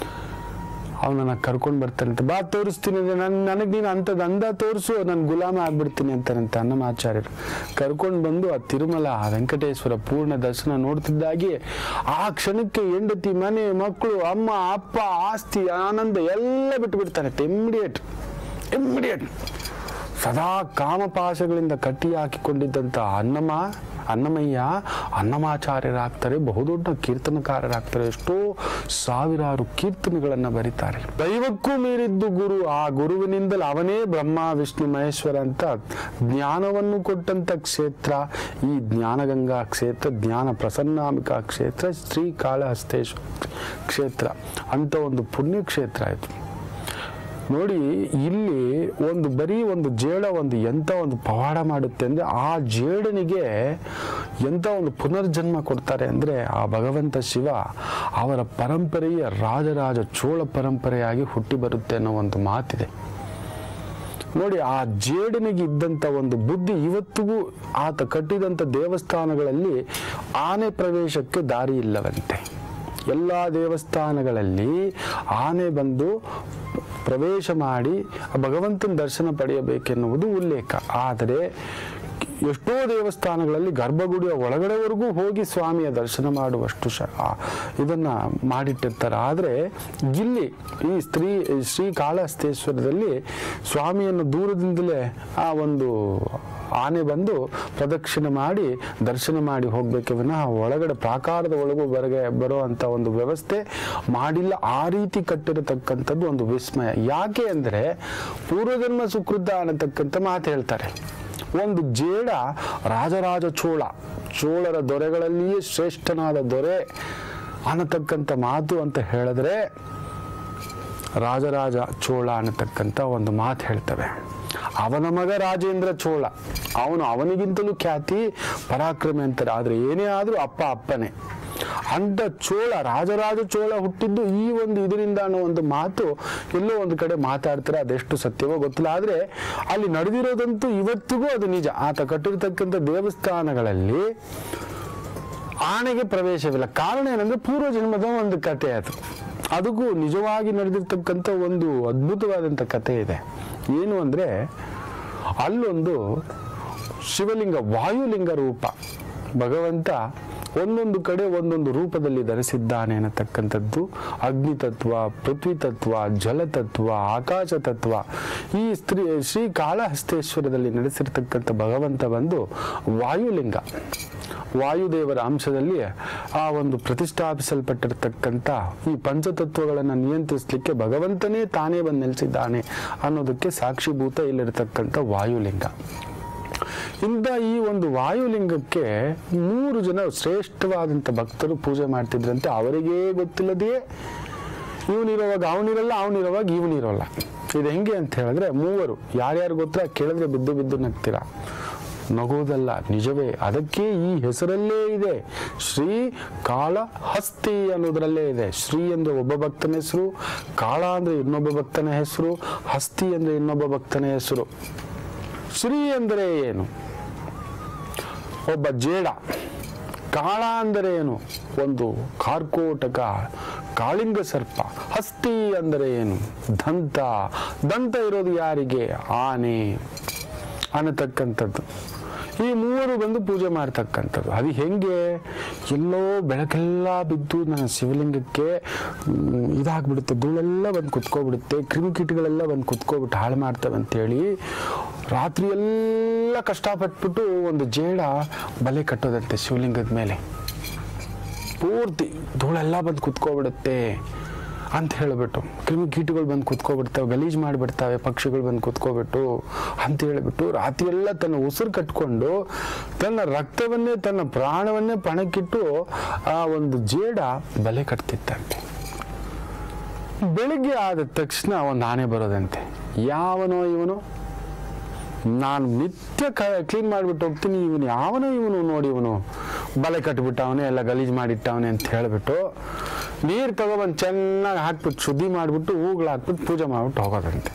ಅವನನ್ನ ಕರ್ಕೊಂಡು ಬರ್ತಾನಂತೆ ಬಾ ತೋರಿಸ್ತೀನಿ ಅಂದ್ರೆ ನನ್ ನನಗೆ ನೀನು ಅಂಥದ್ದು ಅಂದ ತೋರಿಸು ನಾನು ಗುಲಾಮ ಆಗ್ಬಿಡ್ತೀನಿ ಅಂತಾನಂತೆ ಅನ್ನಮಾಚಾರ್ಯರು ಕರ್ಕೊಂಡು ಬಂದು ಆ ತಿರುಮಲ ಆ ವೆಂಕಟೇಶ್ವರ ಪೂರ್ಣ ದರ್ಶನ ನೋಡ್ತಿದ್ದಾಗೆ ಆ ಕ್ಷಣಕ್ಕೆ ಹೆಂಡತಿ ಮನೆ ಮಕ್ಕಳು ಅಮ್ಮ ಅಪ್ಪ ಆಸ್ತಿ ಆನಂದ ಎಲ್ಲ ಬಿಟ್ಟು ಬಿಡ್ತಾನಂತೆ ಇಮ್ಮಿಡಿಯೇಟ್ ಇಮ್ಮಿಡಿಯೇಟ್ ಸದಾ ಕಾಮಪಾಶಗಳಿಂದ ಕಟ್ಟಿ ಹಾಕಿಕೊಂಡಿದ್ದಂಥ ಅನ್ನಮ ಅನ್ನಮಯ್ಯ ಅನ್ನಮಾಚಾರ್ಯರಾಗ್ತಾರೆ ಬಹುದೊಡ್ಡ ಕೀರ್ತನಕಾರರಾಗ್ತಾರೆ ಎಷ್ಟೋ ಸಾವಿರಾರು ಕೀರ್ತನೆಗಳನ್ನು ಬರೀತಾರೆ ದೈವಕ್ಕೂ ಮೀರಿದ್ದು ಗುರು ಆ ಗುರುವಿನಿಂದಲೇ ಅವನೇ ಬ್ರಹ್ಮ ವಿಷ್ಣು ಮಹೇಶ್ವರ ಅಂತ ಜ್ಞಾನವನ್ನು ಕೊಟ್ಟಂತ ಕ್ಷೇತ್ರ ಈ ಜ್ಞಾನಗಂಗಾ ಕ್ಷೇತ್ರ ಜ್ಞಾನ ಪ್ರಸನ್ನಾಮಿಕಾ ಕ್ಷೇತ್ರ ಶ್ರೀಕಾಳಹಸ್ತೇಶ್ವರ ಕ್ಷೇತ್ರ ಅಂತ ಒಂದು ಪುಣ್ಯ ಕ್ಷೇತ್ರ ಇದು ನೋಡಿ ಇಲ್ಲಿ ಒಂದು ಬರೀ ಒಂದು ಜೇಡ ಒಂದು ಎಂಥ ಒಂದು ಪವಾಡ ಮಾಡುತ್ತೆ ಅಂದರೆ ಆ ಜೇಡನಿಗೆ ಎಂಥ ಒಂದು ಪುನರ್ಜನ್ಮ ಕೊಡ್ತಾರೆ ಅಂದರೆ ಆ ಭಗವಂತ ಶಿವ ಅವರ ಪರಂಪರೆಯ ರಾಜರಾಜ ಚೋಳ ಪರಂಪರೆಯಾಗಿ ಹುಟ್ಟಿ ಬರುತ್ತೆ ಅನ್ನೋ ಒಂದು ಮಾತಿದೆ ನೋಡಿ ಆ ಜೇಡನಿಗೆ ಇದ್ದಂಥ ಒಂದು ಬುದ್ಧಿ ಇವತ್ತಿಗೂ ಆತ ಕಟ್ಟಿದಂಥ ದೇವಸ್ಥಾನಗಳಲ್ಲಿ ಆನೆ ಪ್ರವೇಶಕ್ಕೆ ದಾರಿ ಇಲ್ಲವಂತೆ ಎಲ್ಲ ದೇವಸ್ಥಾನಗಳಲ್ಲಿ ಆನೆ ಬಂದು ಪ್ರವೇಶ ಮಾಡಿ ಆ ಭಗವಂತನ ದರ್ಶನ ಪಡೆಯಬೇಕೆನ್ನುವುದು ಉಲ್ಲೇಖ ಆದರೆ ಎಷ್ಟೋ ದೇವಸ್ಥಾನಗಳಲ್ಲಿ ಗರ್ಭಗುಡಿಯ ಒಳಗಡೆವರೆಗೂ ಹೋಗಿ ಸ್ವಾಮಿಯ ದರ್ಶನ ಮಾಡುವಷ್ಟು ಶ ಆ, ಇದನ್ನ ಮಾಡಿಟ್ಟಿರ್ತಾರೆ ಆದರೆ ಇಲ್ಲಿ ಈ ಸ್ತ್ರೀ ಶ್ರೀ ಕಾಳಹಸ್ತೇಶ್ವರದಲ್ಲಿ ಸ್ವಾಮಿಯನ್ನು ದೂರದಿಂದಲೇ ಆ ಒಂದು ಆನೆ ಬಂದು ಪ್ರದಕ್ಷಿಣೆ ಮಾಡಿ ದರ್ಶನ ಮಾಡಿ ಹೋಗ್ಬೇಕೆ ವಿನಃ ಒಳಗಡೆ ಪ್ರಾಕಾರದ ಒಳಗೂ ಬರಗೆ ಬರೋ ಅಂತ ಒಂದು ವ್ಯವಸ್ಥೆ ಮಾಡಿಲ್ಲ ಆ ರೀತಿ ಕಟ್ಟಿರತಕ್ಕಂಥದ್ದು ಒಂದು ವಿಸ್ಮಯ ಯಾಕೆ ಅಂದರೆ ಪೂರ್ವಜನ್ಮ ಸುಕೃತ ಅನ್ನತಕ್ಕಂಥ ಮಾತು ಹೇಳ್ತಾರೆ ಒಂದು ಜೇಡ ರಾಜರಾಜ ಚೋಳ ಚೋಳರ ದೊರೆಗಳಲ್ಲಿಯೇ ಶ್ರೇಷ್ಠನಾದ ದೊರೆ ಅನ್ನತಕ್ಕಂಥ ಮಾತು ಅಂತ ಹೇಳಿದ್ರೆ ರಾಜರಾಜ ಚೋಳ ಅನ್ನತಕ್ಕಂಥ ಒಂದು ಮಾತು ಹೇಳ್ತವೆ ಅವನ ಮಗ ರಾಜೇಂದ್ರ ಚೋಳ ಅವನು ಅವನಿಗಿಂತಲೂ ಖ್ಯಾತಿ ಪರಾಕ್ರಮಿ ಅಂತಾರೆ ಆದರೆ ಏನೇ ಆದರೂ ಅಪ್ಪ ಅಪ್ಪನೇ ಅಂತ ಚೋಳ ರಾಜರಾಜ ಚೋಳ ಹುಟ್ಟಿದ್ದು ಈ ಒಂದು ಇದರಿಂದ ಅನ್ನೋ ಒಂದು ಮಾತು ಎಲ್ಲೋ ಒಂದು ಕಡೆ ಮಾತಾಡ್ತಾರೆ ಅದೆಷ್ಟು ಸತ್ಯವೋ ಗೊತ್ತಿಲ್ಲ ಆದರೆ ಅಲ್ಲಿ ನಡೆದಿರೋದಂತೂ ಇವತ್ತಿಗೂ ಅದು ನಿಜ ಆತ ಕಟ್ಟಿರ್ತಕ್ಕಂಥ ದೇವಸ್ಥಾನಗಳಲ್ಲಿ ಆನೆಗೆ ಪ್ರವೇಶವಿಲ್ಲ ಕಾರಣ ಏನಂದ್ರೆ ಪೂರ್ವ ಜನ್ಮದ ಒಂದು ಕಥೆ ಅದು ಅದಕ್ಕೂ ನಿಜವಾಗಿ ನಡೆದಿರ್ತಕ್ಕಂಥ ಒಂದು ಅದ್ಭುತವಾದಂಥ ಕಥೆ ಇದೆ ಏನು ಅಂದರೆ ಅಲ್ಲೊಂದು ಶಿವಲಿಂಗ ವಾಯುಲಿಂಗ ರೂಪ ಭಗವಂತ ಒಂದೊಂದು ಕಡೆ ಒಂದೊಂದು ರೂಪದಲ್ಲಿ ಧರಿಸಿದ್ದಾನೆ ಅನ್ನತಕ್ಕಂಥದ್ದು ಅಗ್ನಿ ತತ್ವ ಪೃಥ್ವಿ ತತ್ವ ಜಲತತ್ವ ಆಕಾಶ ತತ್ವ ಈ ಸ್ತ್ರೀ ಶ್ರೀ ಕಾಳಹಸ್ತೇಶ್ವರದಲ್ಲಿ ನಡೆಸಿರ್ತಕ್ಕಂಥ ಭಗವಂತ ಬಂದು ವಾಯುಲಿಂಗ ವಾಯುದೇವರ ಅಂಶದಲ್ಲಿ ಆ ಒಂದು ಪ್ರತಿಷ್ಠಾಪಿಸಲ್ಪಟ್ಟಿರ್ತಕ್ಕಂಥ ಈ ಪಂಚತತ್ವಗಳನ್ನು ನಿಯಂತ್ರಿಸಲಿಕ್ಕೆ ಭಗವಂತನೇ ತಾನೇ ಬಂದು ನೆಲೆಸಿದ್ದಾನೆ ಅನ್ನೋದಕ್ಕೆ ಸಾಕ್ಷಿಭೂತ ಇಲ್ಲಿರತಕ್ಕಂಥ ವಾಯುಲಿಂಗ ಇಂಥ ಈ ಒಂದು ವಾಯುಲಿಂಗಕ್ಕೆ ಮೂರು ಜನ ಶ್ರೇಷ್ಠವಾದಂಥ ಭಕ್ತರು ಪೂಜೆ ಮಾಡ್ತಿದ್ರಂತೆ ಅವರಿಗೇ ಗೊತ್ತಿಲ್ಲದೆಯೇ ಇವನಿರುವಾಗ ಅವನಿರಲ್ಲ ಅವನಿರುವಾಗ ಇವನಿರೋಲ್ಲ ಇದು ಹೆಂಗೆ ಅಂತ ಹೇಳಿದ್ರೆ ಮೂವರು ಯಾರ್ಯಾರು ಗೊತ್ತಾ ಕೇಳಿದ್ರೆ ಬಿದ್ದು ಬಿದ್ದು ನಗ್ತೀರಾ ನಗೋದಲ್ಲ ನಿಜವೇ ಅದಕ್ಕೆ ಈ ಹೆಸರಲ್ಲೇ ಇದೆ ಶ್ರೀ ಕಾಳ ಹಸ್ತಿ ಅನ್ನೋದ್ರಲ್ಲೇ ಇದೆ ಶ್ರೀ ಅಂದ್ರೆ ಒಬ್ಬ ಭಕ್ತನ ಹೆಸರು ಕಾಳ ಅಂದ್ರೆ ಇನ್ನೊಬ್ಬ ಭಕ್ತನ ಹೆಸರು ಹಸ್ತಿ ಅಂದ್ರೆ ಇನ್ನೊಬ್ಬ ಭಕ್ತನ ಹೆಸರು ಶ್ರೀ ಅಂದರೆ ಏನು ಒಬ್ಬ ಜೇಡ ಕಾಳ ಅಂದರೆ ಏನು ಒಂದು ಕಾರ್ಕೋಟಕ ಕಾಳಿಂಗ ಸರ್ಪ ಹಸ್ತಿ ಅಂದರೆ ಏನು ದಂತ ದಂತ ಇರೋದು ಯಾರಿಗೆ ಆನೆ ಅನ್ನತಕ್ಕಂಥದ್ದು ಈ ಮೂವರು ಬಂದು ಪೂಜೆ ಮಾಡ್ತಕ್ಕಂಥದ್ದು ಅದು ಹೆಂಗೆ ಎಲ್ಲೋ ಬೆಳಕೆಲ್ಲ ಬಿದ್ದು ನನ್ನ ಶಿವಲಿಂಗಕ್ಕೆ ಮ್, ಇದಾಗ್ಬಿಡುತ್ತೆ ಧೂಳೆಲ್ಲ ಬಂದು ಕುತ್ಕೊಬಿಡುತ್ತೆ ಕ್ರಿಮಿಕೀಟಗಳೆಲ್ಲ ಬಂದು ಕುತ್ಕೊಬಿಟ್ಟು ಹಾಳು ಮಾಡ್ತವೆ ಅಂತೇಳಿ ರಾತ್ರಿ ಎಲ್ಲ ಕಷ್ಟಪಟ್ಬಿಟ್ಟು ಒಂದು ಜೇಡ ಬಲೆ ಕಟ್ಟೋದಂತೆ ಶಿವಲಿಂಗದ ಮೇಲೆ ಪೂರ್ತಿ ಧೂಳೆಲ್ಲ ಬಂದು ಕುತ್ಕೊಬಿಡುತ್ತೆ ಅಂತ ಹೇಳಿಬಿಟ್ಟು ಕ್ರಿಮಿ ಕೀಟಗಳು ಬಂದು ಕುತ್ಕೊಬಿಡ್ತಾವೆ ಗಲೀಜು ಮಾಡಿಬಿಡ್ತಾವೆ ಪಕ್ಷಿಗಳು ಬಂದು ಕುತ್ಕೊಬಿಟ್ಟು ಅಂತ ಹೇಳಿಬಿಟ್ಟು ರಾತ್ರಿ ಎಲ್ಲ ತನ್ನ ಉಸಿರು ಕಟ್ಕೊಂಡು ತನ್ನ ರಕ್ತವನ್ನೇ ತನ್ನ ಪ್ರಾಣವನ್ನೇ ಪಣಕ್ಕಿಟ್ಟು ಆ ಒಂದು ಜೇಡ ಬಲೆ ಕಟ್ತಿತ್ತಂತೆ ಬೆಳಿಗ್ಗೆ ಆದ ತಕ್ಷಣ ಒಂದು ಆನೆ ಬರೋದಂತೆ ಯಾವನೋ ಇವನು ನಾನು ನಿತ್ಯ ಕ ಕ್ಲೀನ್ ಮಾಡಿಬಿಟ್ಟು ಹೋಗ್ತೀನಿ ಇವನು ಯಾವನೋ ಇವನು ನೋಡಿ ಇವನು ಬಲೆ ಕಟ್ಬಿಟ್ಟವನೇ ಎಲ್ಲ ಗಲೀಜು ಮಾಡಿಟ್ಟವನೆ ಅಂತ ಹೇಳಿಬಿಟ್ಟು ನೀರು ತಗೊಬಂದು ಚೆನ್ನಾಗಿ ಹಾಕ್ಬಿಟ್ಟು ಶುದ್ಧಿ ಮಾಡಿಬಿಟ್ಟು ಹೂಗಳು ಹಾಕ್ಬಿಟ್ಟು ಪೂಜೆ ಮಾಡಿಬಿಟ್ಟು ಹೋಗೋದಂತೆ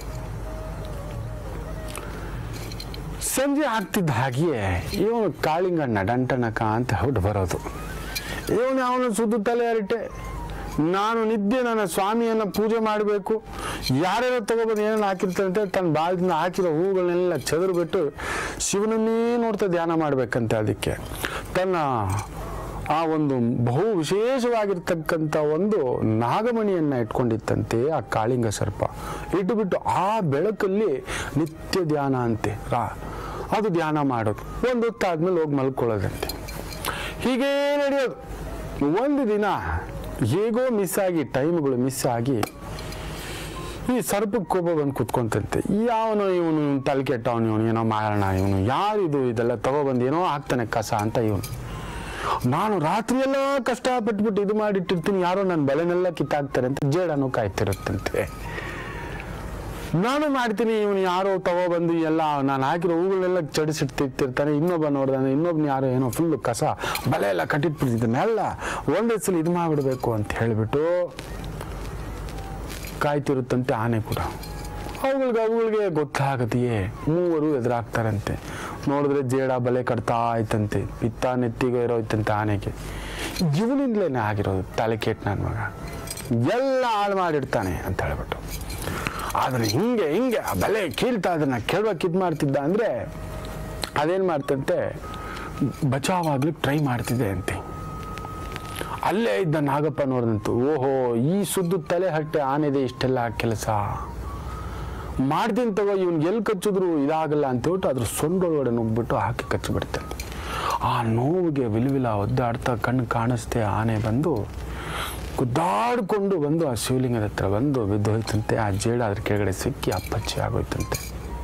ಸಂಜೆ ಆಗ್ತಿದ್ದ ಹಾಗೆಯೇ ಇವನು ಕಾಳಿಂಗಣ್ಣ ಡಂಟನಕ ಅಂತ ಹೊಟ್ಟು ಬರೋದು ಇವನು ಅವನು ಸುದ್ದು ತಲೆ ಹರಟೆ ನಾನು ನಿದ್ದೆ ನನ್ನ ಸ್ವಾಮಿಯನ್ನ ಪೂಜೆ ಮಾಡಬೇಕು ಯಾರ್ಯಾರು ತಗೊಬಂದು ಏನೇನು ಹಾಕಿರ್ತಾರಂತೆ ತನ್ನ ಬಾಳದಿಂದ ಹಾಕಿರೋ ಹೂಗಳನ್ನೆಲ್ಲ ಚದುರುಬಿಟ್ಟು ಶಿವನನ್ನೇ ನೋಡ್ತಾ ಧ್ಯಾನ ಮಾಡ್ಬೇಕಂತೆ ಅದಕ್ಕೆ ತನ್ನ ಆ ಒಂದು ಬಹು ವಿಶೇಷವಾಗಿರ್ತಕ್ಕಂಥ ಒಂದು ನಾಗಮಣಿಯನ್ನ ಇಟ್ಕೊಂಡಿತ್ತಂತೆ ಆ ಕಾಳಿಂಗ ಸರ್ಪ ಇಟ್ಟುಬಿಟ್ಟು ಆ ಬೆಳಕಲ್ಲಿ ನಿತ್ಯ ಧ್ಯಾನ ಅಂತೆ ರಾ ಅದು ಧ್ಯಾನ ಮಾಡೋದು ಒಂದು ಹೊತ್ತಾದ್ಮೇಲೆ ಹೋಗಿ ಮಲ್ಕೊಳ್ಳೋದಂತೆ ಹೀಗೇ ನಡೆಯೋದು ಒಂದು ದಿನ ಹೇಗೋ ಮಿಸ್ ಆಗಿ ಟೈಮ್ಗಳು ಮಿಸ್ ಆಗಿ ಈ ಸರ್ಪಕ್ಕೆ ಕೋಪ ಬಂದು ಕುತ್ಕೊಂತಂತೆ ಯಾವನೋ ಇವನು ತಲೆ ಕೆಟ್ಟವನು ಇವನು ಏನೋ ಮಾಡೋಣ ಇವನು ಯಾರಿದು ಇದೆಲ್ಲ ತಗೊಬಂದು ಏನೋ ಹಾಕ್ತಾನೆ ಕಸ ಅಂತ ಇವನು ನಾನು ರಾತ್ರಿ ಎಲ್ಲ ಕಷ್ಟಪಟ್ಬಿಟ್ಟು ಇದು ಮಾಡಿಟ್ಟಿರ್ತೀನಿ ಯಾರೋ ನನ್ನ ಬಲೆನೆಲ್ಲ ಕಿತ್ತಾಕ್ತಾರೆ ಅಂತ ಜೇಡನು ಕಾಯ್ತಿರುತ್ತಂತೆ ನಾನು ಮಾಡ್ತೀನಿ ಇವನು ಯಾರೋ ತಗೊಬಂದು ಎಲ್ಲ ನಾನು ಹಾಕಿರೋ ಹೂಗಳನ್ನೆಲ್ಲ ಚಡಿಸಿಟ್ಟಿರ್ತಾನೆ ಇನ್ನೊಬ್ಬ ನೋಡ್ದಾನೆ ಇನ್ನೊಬ್ಬನ ಯಾರೋ ಏನೋ ಫುಲ್ಲು ಕಸ ಬಲೆ ಎಲ್ಲ ಕಟ್ಟಿಟ್ಬಿಟ್ಟಿದ್ದಾನೆಲ್ಲ ಒಂದೇ ಸಲ ಇದು ಮಾಡಿಬಿಡ್ಬೇಕು ಅಂತ ಹೇಳಿಬಿಟ್ಟು ಕಾಯ್ತಿರುತ್ತಂತೆ ಆನೆ ಕೂಡ ಅವುಗಳಿಗೆ ಅವುಗಳಿಗೆ ಗೊತ್ತಾಗದೆಯೇ ಮೂವರು ಎದುರಾಗ್ತಾರಂತೆ ನೋಡಿದ್ರೆ ಜೇಡ ಬಲೆ ಕಟ್ತಾ ಆಯ್ತಂತೆ ಪಿತ್ತ ನೆತ್ತಿಗೆ ಇರೋಯ್ತಂತೆ ಆನೆಗೆ ಇವನಿಂದಲೇ ಆಗಿರೋದು ತಲೆ ಕೆಟ್ಟ ನನ್ನ ಮಗ ಎಲ್ಲ ಹಾಳು ಮಾಡಿರ್ತಾನೆ ಅಂತ ಹೇಳ್ಬಿಟ್ಟು ಆದರೆ ಹಿಂಗೆ ಹಿಂಗೆ ಆ ಬಲೆ ಕೀಳ್ತಾ ಅದನ್ನ ಕೇಳುವಕ್ಕೆ ಇದು ಮಾಡ್ತಿದ್ದ ಅಂದರೆ ಅದೇನು ಮಾಡ್ತಂತೆ ಬಚಾವಾಗ್ಲಿಕ್ಕೆ ಟ್ರೈ ಮಾಡ್ತಿದೆ ಅಂತೆ ಅಲ್ಲೇ ಇದ್ದ ನಾಗಪ್ಪ ನೋಡಿದಂತು ಓಹೋ ಈ ಸುದ್ದು ತಲೆ ಹಟ್ಟೆ ಆನೆದೆ ಇಷ್ಟೆಲ್ಲ ಕೆಲಸ ಮಾಡ್ತೀನಿ ತಗೋ ಇವ್ನಿಗೆ ಎಲ್ಲಿ ಕಚ್ಚಿದ್ರು ಇದಾಗಲ್ಲ ಅಂತ ಹೇಳ್ಬಿಟ್ಟು ಅದ್ರ ಸೊಂಡೊಳಗಡೆ ನುಗ್ಬಿಟ್ಟು ಹಾಕಿ ಕಚ್ಚಿಬಿಡ್ತಾನೆ ಆ ನೋವಿಗೆ ವಿಲ್ವಿಲ ಒದ್ದಾಡ್ತಾ ಕಣ್ಣು ಕಾಣಿಸ್ತೆ ಆನೆ ಬಂದು ಗುದ್ದಾಡ್ಕೊಂಡು ಬಂದು ಆ ಶಿವಲಿಂಗದ ಹತ್ರ ಬಂದು ಬಿದ್ದೋಯ್ತಂತೆ ಆ ಜೇಡ ಅದ್ರ ಕೆಳಗಡೆ ಸಿಕ್ಕಿ ಅಪ್ಪಚ್ಚಿ ಆಗೋಯ್ತಂತೆ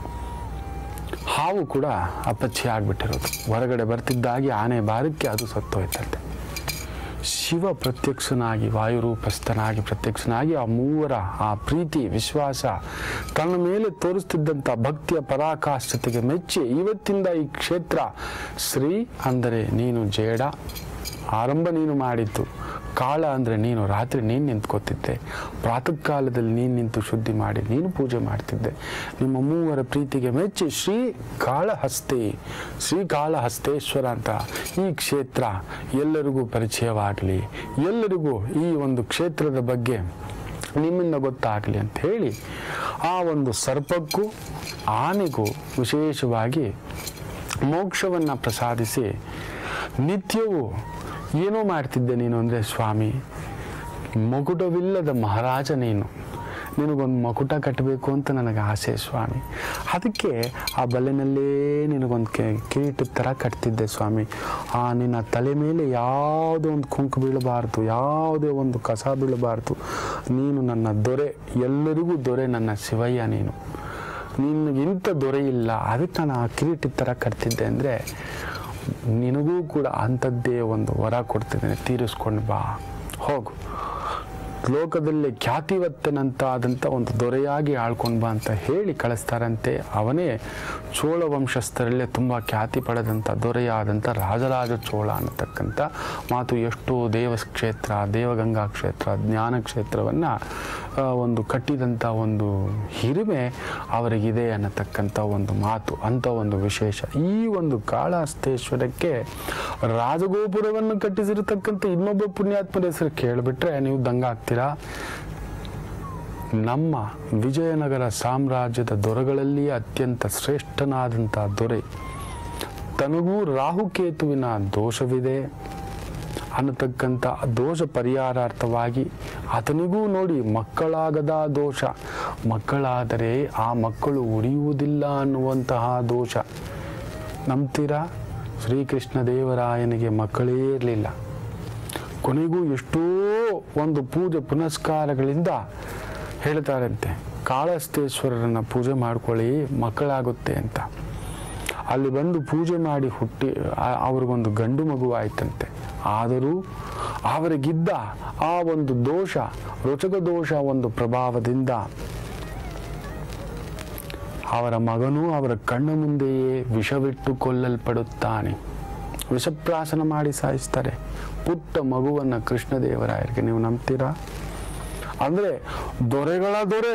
ಹಾವು ಕೂಡ ಅಪ್ಪಚ್ಚಿ ಆಗ್ಬಿಟ್ಟಿರೋದು ಹೊರಗಡೆ ಬರ್ತಿದ್ದಾಗಿ ಆನೆ ಬಾರಕ್ಕೆ ಅದು ಸತ್ತೋಯ್ತಂತೆ ಶಿವ ಪ್ರತ್ಯಕ್ಷನಾಗಿ ವಾಯುರೂಪಸ್ಥನಾಗಿ ಪ್ರತ್ಯಕ್ಷನಾಗಿ ಆ ಮೂವರ ಆ ಪ್ರೀತಿ ವಿಶ್ವಾಸ ತನ್ನ ಮೇಲೆ ತೋರಿಸ್ತಿದ್ದಂಥ ಭಕ್ತಿಯ ಪರಾಕಾಷ್ಠತೆಗೆ ಮೆಚ್ಚಿ ಇವತ್ತಿಂದ ಈ ಕ್ಷೇತ್ರ ಶ್ರೀ ಅಂದರೆ ನೀನು ಜೇಡ ಆರಂಭ ನೀನು ಮಾಡಿದ್ದು ಕಾಳ ಅಂದರೆ ನೀನು ರಾತ್ರಿ ನೀನು ನಿಂತ್ಕೋತಿದ್ದೆ ಪ್ರಾತಃ ಕಾಲದಲ್ಲಿ ನೀನು ನಿಂತು ಶುದ್ಧಿ ಮಾಡಿ ನೀನು ಪೂಜೆ ಮಾಡ್ತಿದ್ದೆ ನಿಮ್ಮ ಮೂವರ ಪ್ರೀತಿಗೆ ಮೆಚ್ಚಿ ಶ್ರೀ ಕಾಳಹಸ್ತಿ ಶ್ರೀ ಕಾಳಹಸ್ತೇಶ್ವರ ಅಂತ ಈ ಕ್ಷೇತ್ರ ಎಲ್ಲರಿಗೂ ಪರಿಚಯವಾಗಲಿ ಎಲ್ಲರಿಗೂ ಈ ಒಂದು ಕ್ಷೇತ್ರದ ಬಗ್ಗೆ ನಿಮ್ಮಿಂದ ಗೊತ್ತಾಗಲಿ ಅಂತ ಹೇಳಿ ಆ ಒಂದು ಸರ್ಪಕ್ಕೂ ಆನೆಗೂ ವಿಶೇಷವಾಗಿ ಮೋಕ್ಷವನ್ನು ಪ್ರಸಾದಿಸಿ ನಿತ್ಯವೂ ಏನೋ ಮಾಡ್ತಿದ್ದೆ ನೀನು ಅಂದರೆ ಸ್ವಾಮಿ ಮಗುಟವಿಲ್ಲದ ಮಹಾರಾಜ ನೀನು ನಿನಗೊಂದು ಮಕುಟ ಕಟ್ಟಬೇಕು ಅಂತ ನನಗೆ ಆಸೆ ಸ್ವಾಮಿ ಅದಕ್ಕೆ ಆ ಬಲೆನಲ್ಲೇ ನಿನಗೊಂದು ಕೆ ಕಿರೀಟದ ಥರ ಕಟ್ತಿದ್ದೆ ಸ್ವಾಮಿ ಆ ನಿನ್ನ ತಲೆ ಮೇಲೆ ಯಾವುದೋ ಒಂದು ಕುಂಕು ಬೀಳಬಾರ್ದು ಯಾವುದೇ ಒಂದು ಕಸ ಬೀಳಬಾರ್ದು ನೀನು ನನ್ನ ದೊರೆ ಎಲ್ಲರಿಗೂ ದೊರೆ ನನ್ನ ಶಿವಯ್ಯ ನೀನು ನಿನಗಿಂತ ದೊರೆ ಇಲ್ಲ ಅದಕ್ಕೆ ನಾನು ಆ ಕಿರೀಟದ ಥರ ಕಟ್ತಿದ್ದೆ ಅಂದರೆ ನಿನಗೂ ಕೂಡ ಅಂಥದ್ದೇ ಒಂದು ವರ ಕೊಡ್ತಿದ್ದೇನೆ ತೀರಿಸ್ಕೊಂಡು ಬಾ ಹೋಗು ಲೋಕದಲ್ಲಿ ಖ್ಯಾತಿವತ್ತನಂತ ಆದಂಥ ಒಂದು ದೊರೆಯಾಗಿ ಆಳ್ಕೊಂಡು ಬಾ ಅಂತ ಹೇಳಿ ಕಳಿಸ್ತಾರಂತೆ ಅವನೇ ಚೋಳ ವಂಶಸ್ಥರಲ್ಲೇ ತುಂಬ ಖ್ಯಾತಿ ಪಡೆದಂಥ ದೊರೆಯಾದಂಥ ರಾಜರಾಜ ಚೋಳ ಅನ್ನತಕ್ಕಂಥ ಮಾತು ಎಷ್ಟು ದೇವ ಕ್ಷೇತ್ರ ದೇವಗಂಗಾ ಕ್ಷೇತ್ರ ಜ್ಞಾನ ಕ್ಷೇತ್ರವನ್ನು ಒಂದು ಕಟ್ಟಿದಂಥ ಒಂದು ಹಿರಿಮೆ ಅವರಿಗಿದೆ ಅನ್ನತಕ್ಕಂಥ ಒಂದು ಮಾತು ಅಂಥ ಒಂದು ವಿಶೇಷ ಈ ಒಂದು ಕಾಳಹಸ್ತೇಶ್ವರಕ್ಕೆ ರಾಜಗೋಪುರವನ್ನು ಕಟ್ಟಿಸಿರತಕ್ಕಂಥ ಇನ್ನೊಬ್ಬ ಪುಣ್ಯಾತ್ಮರ ಹೆಸರು ಕೇಳಿಬಿಟ್ರೆ ನೀವು ದಂಗಾಗ್ತೀರಾ ನಮ್ಮ ವಿಜಯನಗರ ಸಾಮ್ರಾಜ್ಯದ ದೊರೆಗಳಲ್ಲಿ ಅತ್ಯಂತ ಶ್ರೇಷ್ಠನಾದಂಥ ದೊರೆ ತನಗೂ ರಾಹುಕೇತುವಿನ ದೋಷವಿದೆ ಅನ್ನತಕ್ಕಂಥ ದೋಷ ಪರಿಹಾರಾರ್ಥವಾಗಿ ಆತನಿಗೂ ನೋಡಿ ಮಕ್ಕಳಾಗದ ದೋಷ ಮಕ್ಕಳಾದರೆ ಆ ಮಕ್ಕಳು ಉಳಿಯುವುದಿಲ್ಲ ಅನ್ನುವಂತಹ ದೋಷ ನಂಬ್ತೀರಾ ಶ್ರೀಕೃಷ್ಣ ದೇವರಾಯನಿಗೆ ಮಕ್ಕಳೇ ಇರಲಿಲ್ಲ ಕೊನೆಗೂ ಎಷ್ಟೋ ಒಂದು ಪೂಜೆ ಪುನಸ್ಕಾರಗಳಿಂದ ಹೇಳ್ತಾರಂತೆ ಕಾಳಹಸ್ತೇಶ್ವರರನ್ನ ಪೂಜೆ ಮಾಡ್ಕೊಳ್ಳಿ ಮಕ್ಕಳಾಗುತ್ತೆ ಅಂತ ಅಲ್ಲಿ ಬಂದು ಪೂಜೆ ಮಾಡಿ ಹುಟ್ಟಿ ಆ- ಅವ್ರಿಗೊಂದು ಗಂಡು ಮಗು ಆಯ್ತಂತೆ ಆದರೂ ಅವರಿಗಿದ್ದ ಆ ಒಂದು ದೋಷ ರುಚಕ ದೋಷ ಒಂದು ಪ್ರಭಾವದಿಂದ ಅವರ ಮಗನೂ ಅವರ ಕಣ್ಣ ಮುಂದೆಯೇ ವಿಷವಿಟ್ಟು ಕೊಲ್ಲಲ್ಪಡುತ್ತಾನೆ ವಿಷಪ್ರಾಸನ ಮಾಡಿ ಸಾಯಿಸ್ತಾರೆ ಪುಟ್ಟ ಮಗುವನ್ನು ಕೃಷ್ಣದೇವರಾಯರಿಗೆ ನೀವು ನಂಬ್ತೀರಾ ಅಂದರೆ ದೊರೆಗಳ ದೊರೆ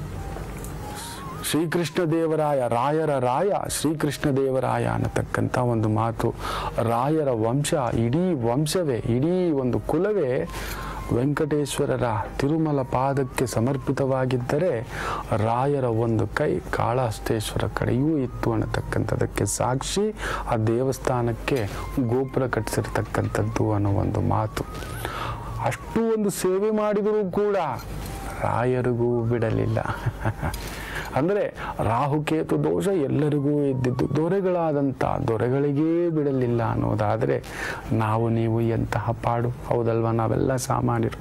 ಶ್ರೀಕೃಷ್ಣ ದೇವರಾಯ ರಾಯರ ರಾಯ ಶ್ರೀಕೃಷ್ಣ ದೇವರಾಯ ಅನ್ನತಕ್ಕಂಥ ಒಂದು ಮಾತು ರಾಯರ ವಂಶ ಇಡೀ ವಂಶವೇ ಇಡೀ ಒಂದು ಕುಲವೇ ವೆಂಕಟೇಶ್ವರರ ತಿರುಮಲ ಪಾದಕ್ಕೆ ಸಮರ್ಪಿತವಾಗಿದ್ದರೆ ರಾಯರ ಒಂದು ಕೈ ಕಾಳಹಸ್ತೇಶ್ವರ ಕಡೆಯೂ ಇತ್ತು ಅನ್ನತಕ್ಕಂಥದಕ್ಕೆ ಸಾಕ್ಷಿ ಆ ದೇವಸ್ಥಾನಕ್ಕೆ ಗೋಪುರ ಕಟ್ಟಿಸಿರ್ತಕ್ಕಂಥದ್ದು ಅನ್ನೋ ಒಂದು ಮಾತು ಅಷ್ಟು ಒಂದು ಸೇವೆ ಮಾಡಿದರೂ ಕೂಡ ರಾಯರಿಗೂ ಬಿಡಲಿಲ್ಲ ಅಂದರೆ ರಾಹುಕೇತು ದೋಷ ಎಲ್ಲರಿಗೂ ಇದ್ದಿದ್ದು ದೊರೆಗಳಾದಂಥ ದೊರೆಗಳಿಗೇ ಬಿಡಲಿಲ್ಲ ಅನ್ನೋದಾದರೆ ನಾವು ನೀವು ಎಂತಹ ಪಾಡು ಹೌದಲ್ವಾ ನಾವೆಲ್ಲ ಸಾಮಾನ್ಯರು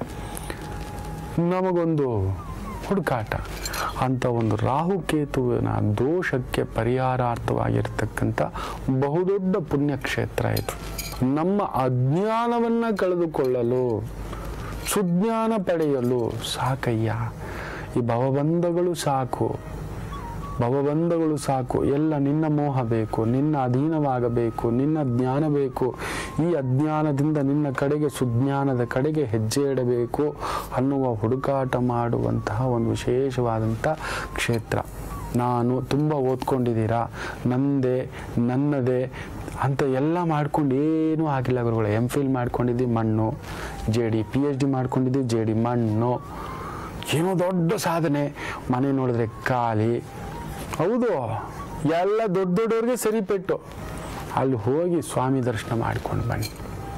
ನಮಗೊಂದು ಹುಡುಕಾಟ ಅಂತ ಒಂದು ರಾಹುಕೇತುವಿನ ದೋಷಕ್ಕೆ ಪರಿಹಾರಾರ್ಥವಾಗಿರ್ತಕ್ಕಂಥ ಬಹುದೊಡ್ಡ ಪುಣ್ಯಕ್ಷೇತ್ರ ಇದು ನಮ್ಮ ಅಜ್ಞಾನವನ್ನು ಕಳೆದುಕೊಳ್ಳಲು ಸುಜ್ಞಾನ ಪಡೆಯಲು ಸಾಕಯ್ಯ ಈ ಭವಬಂಧಗಳು ಸಾಕು ಭವಬಂಧಗಳು ಸಾಕು ಎಲ್ಲ ನಿನ್ನ ಮೋಹ ಬೇಕು ನಿನ್ನ ಅಧೀನವಾಗಬೇಕು ನಿನ್ನ ಜ್ಞಾನ ಬೇಕು ಈ ಅಜ್ಞಾನದಿಂದ ನಿನ್ನ ಕಡೆಗೆ ಸುಜ್ಞಾನದ ಕಡೆಗೆ ಹೆಜ್ಜೆ ಇಡಬೇಕು ಅನ್ನುವ ಹುಡುಕಾಟ ಮಾಡುವಂತಹ ಒಂದು ವಿಶೇಷವಾದಂಥ ಕ್ಷೇತ್ರ ನಾನು ತುಂಬ ಓದ್ಕೊಂಡಿದ್ದೀರಾ ನಂದೇ ನನ್ನದೇ ಅಂತ ಎಲ್ಲ ಮಾಡ್ಕೊಂಡು ಏನೂ ಆಗಿಲ್ಲ ಗುರುಗಳು ಎಮ್ ಫಿಲ್ ಮಾಡ್ಕೊಂಡಿದ್ದಿ ಮಣ್ಣು J D P H D ಮಾಡ್ಕೊಂಡಿದ್ದಿ ಜೆ ಡಿ ಮಣ್ಣು ಏನೋ ದೊಡ್ಡ ಸಾಧನೆ ಮನೆ ನೋಡಿದ್ರೆ ಖಾಲಿ ಹೌದು ಎಲ್ಲ ದೊಡ್ಡ ದೊಡ್ಡವ್ರಿಗೆ ಸರಿಪೆಟ್ಟು ಅಲ್ಲಿ ಹೋಗಿ ಸ್ವಾಮಿ ದರ್ಶನ ಮಾಡ್ಕೊಂಡು ಬನ್ನಿ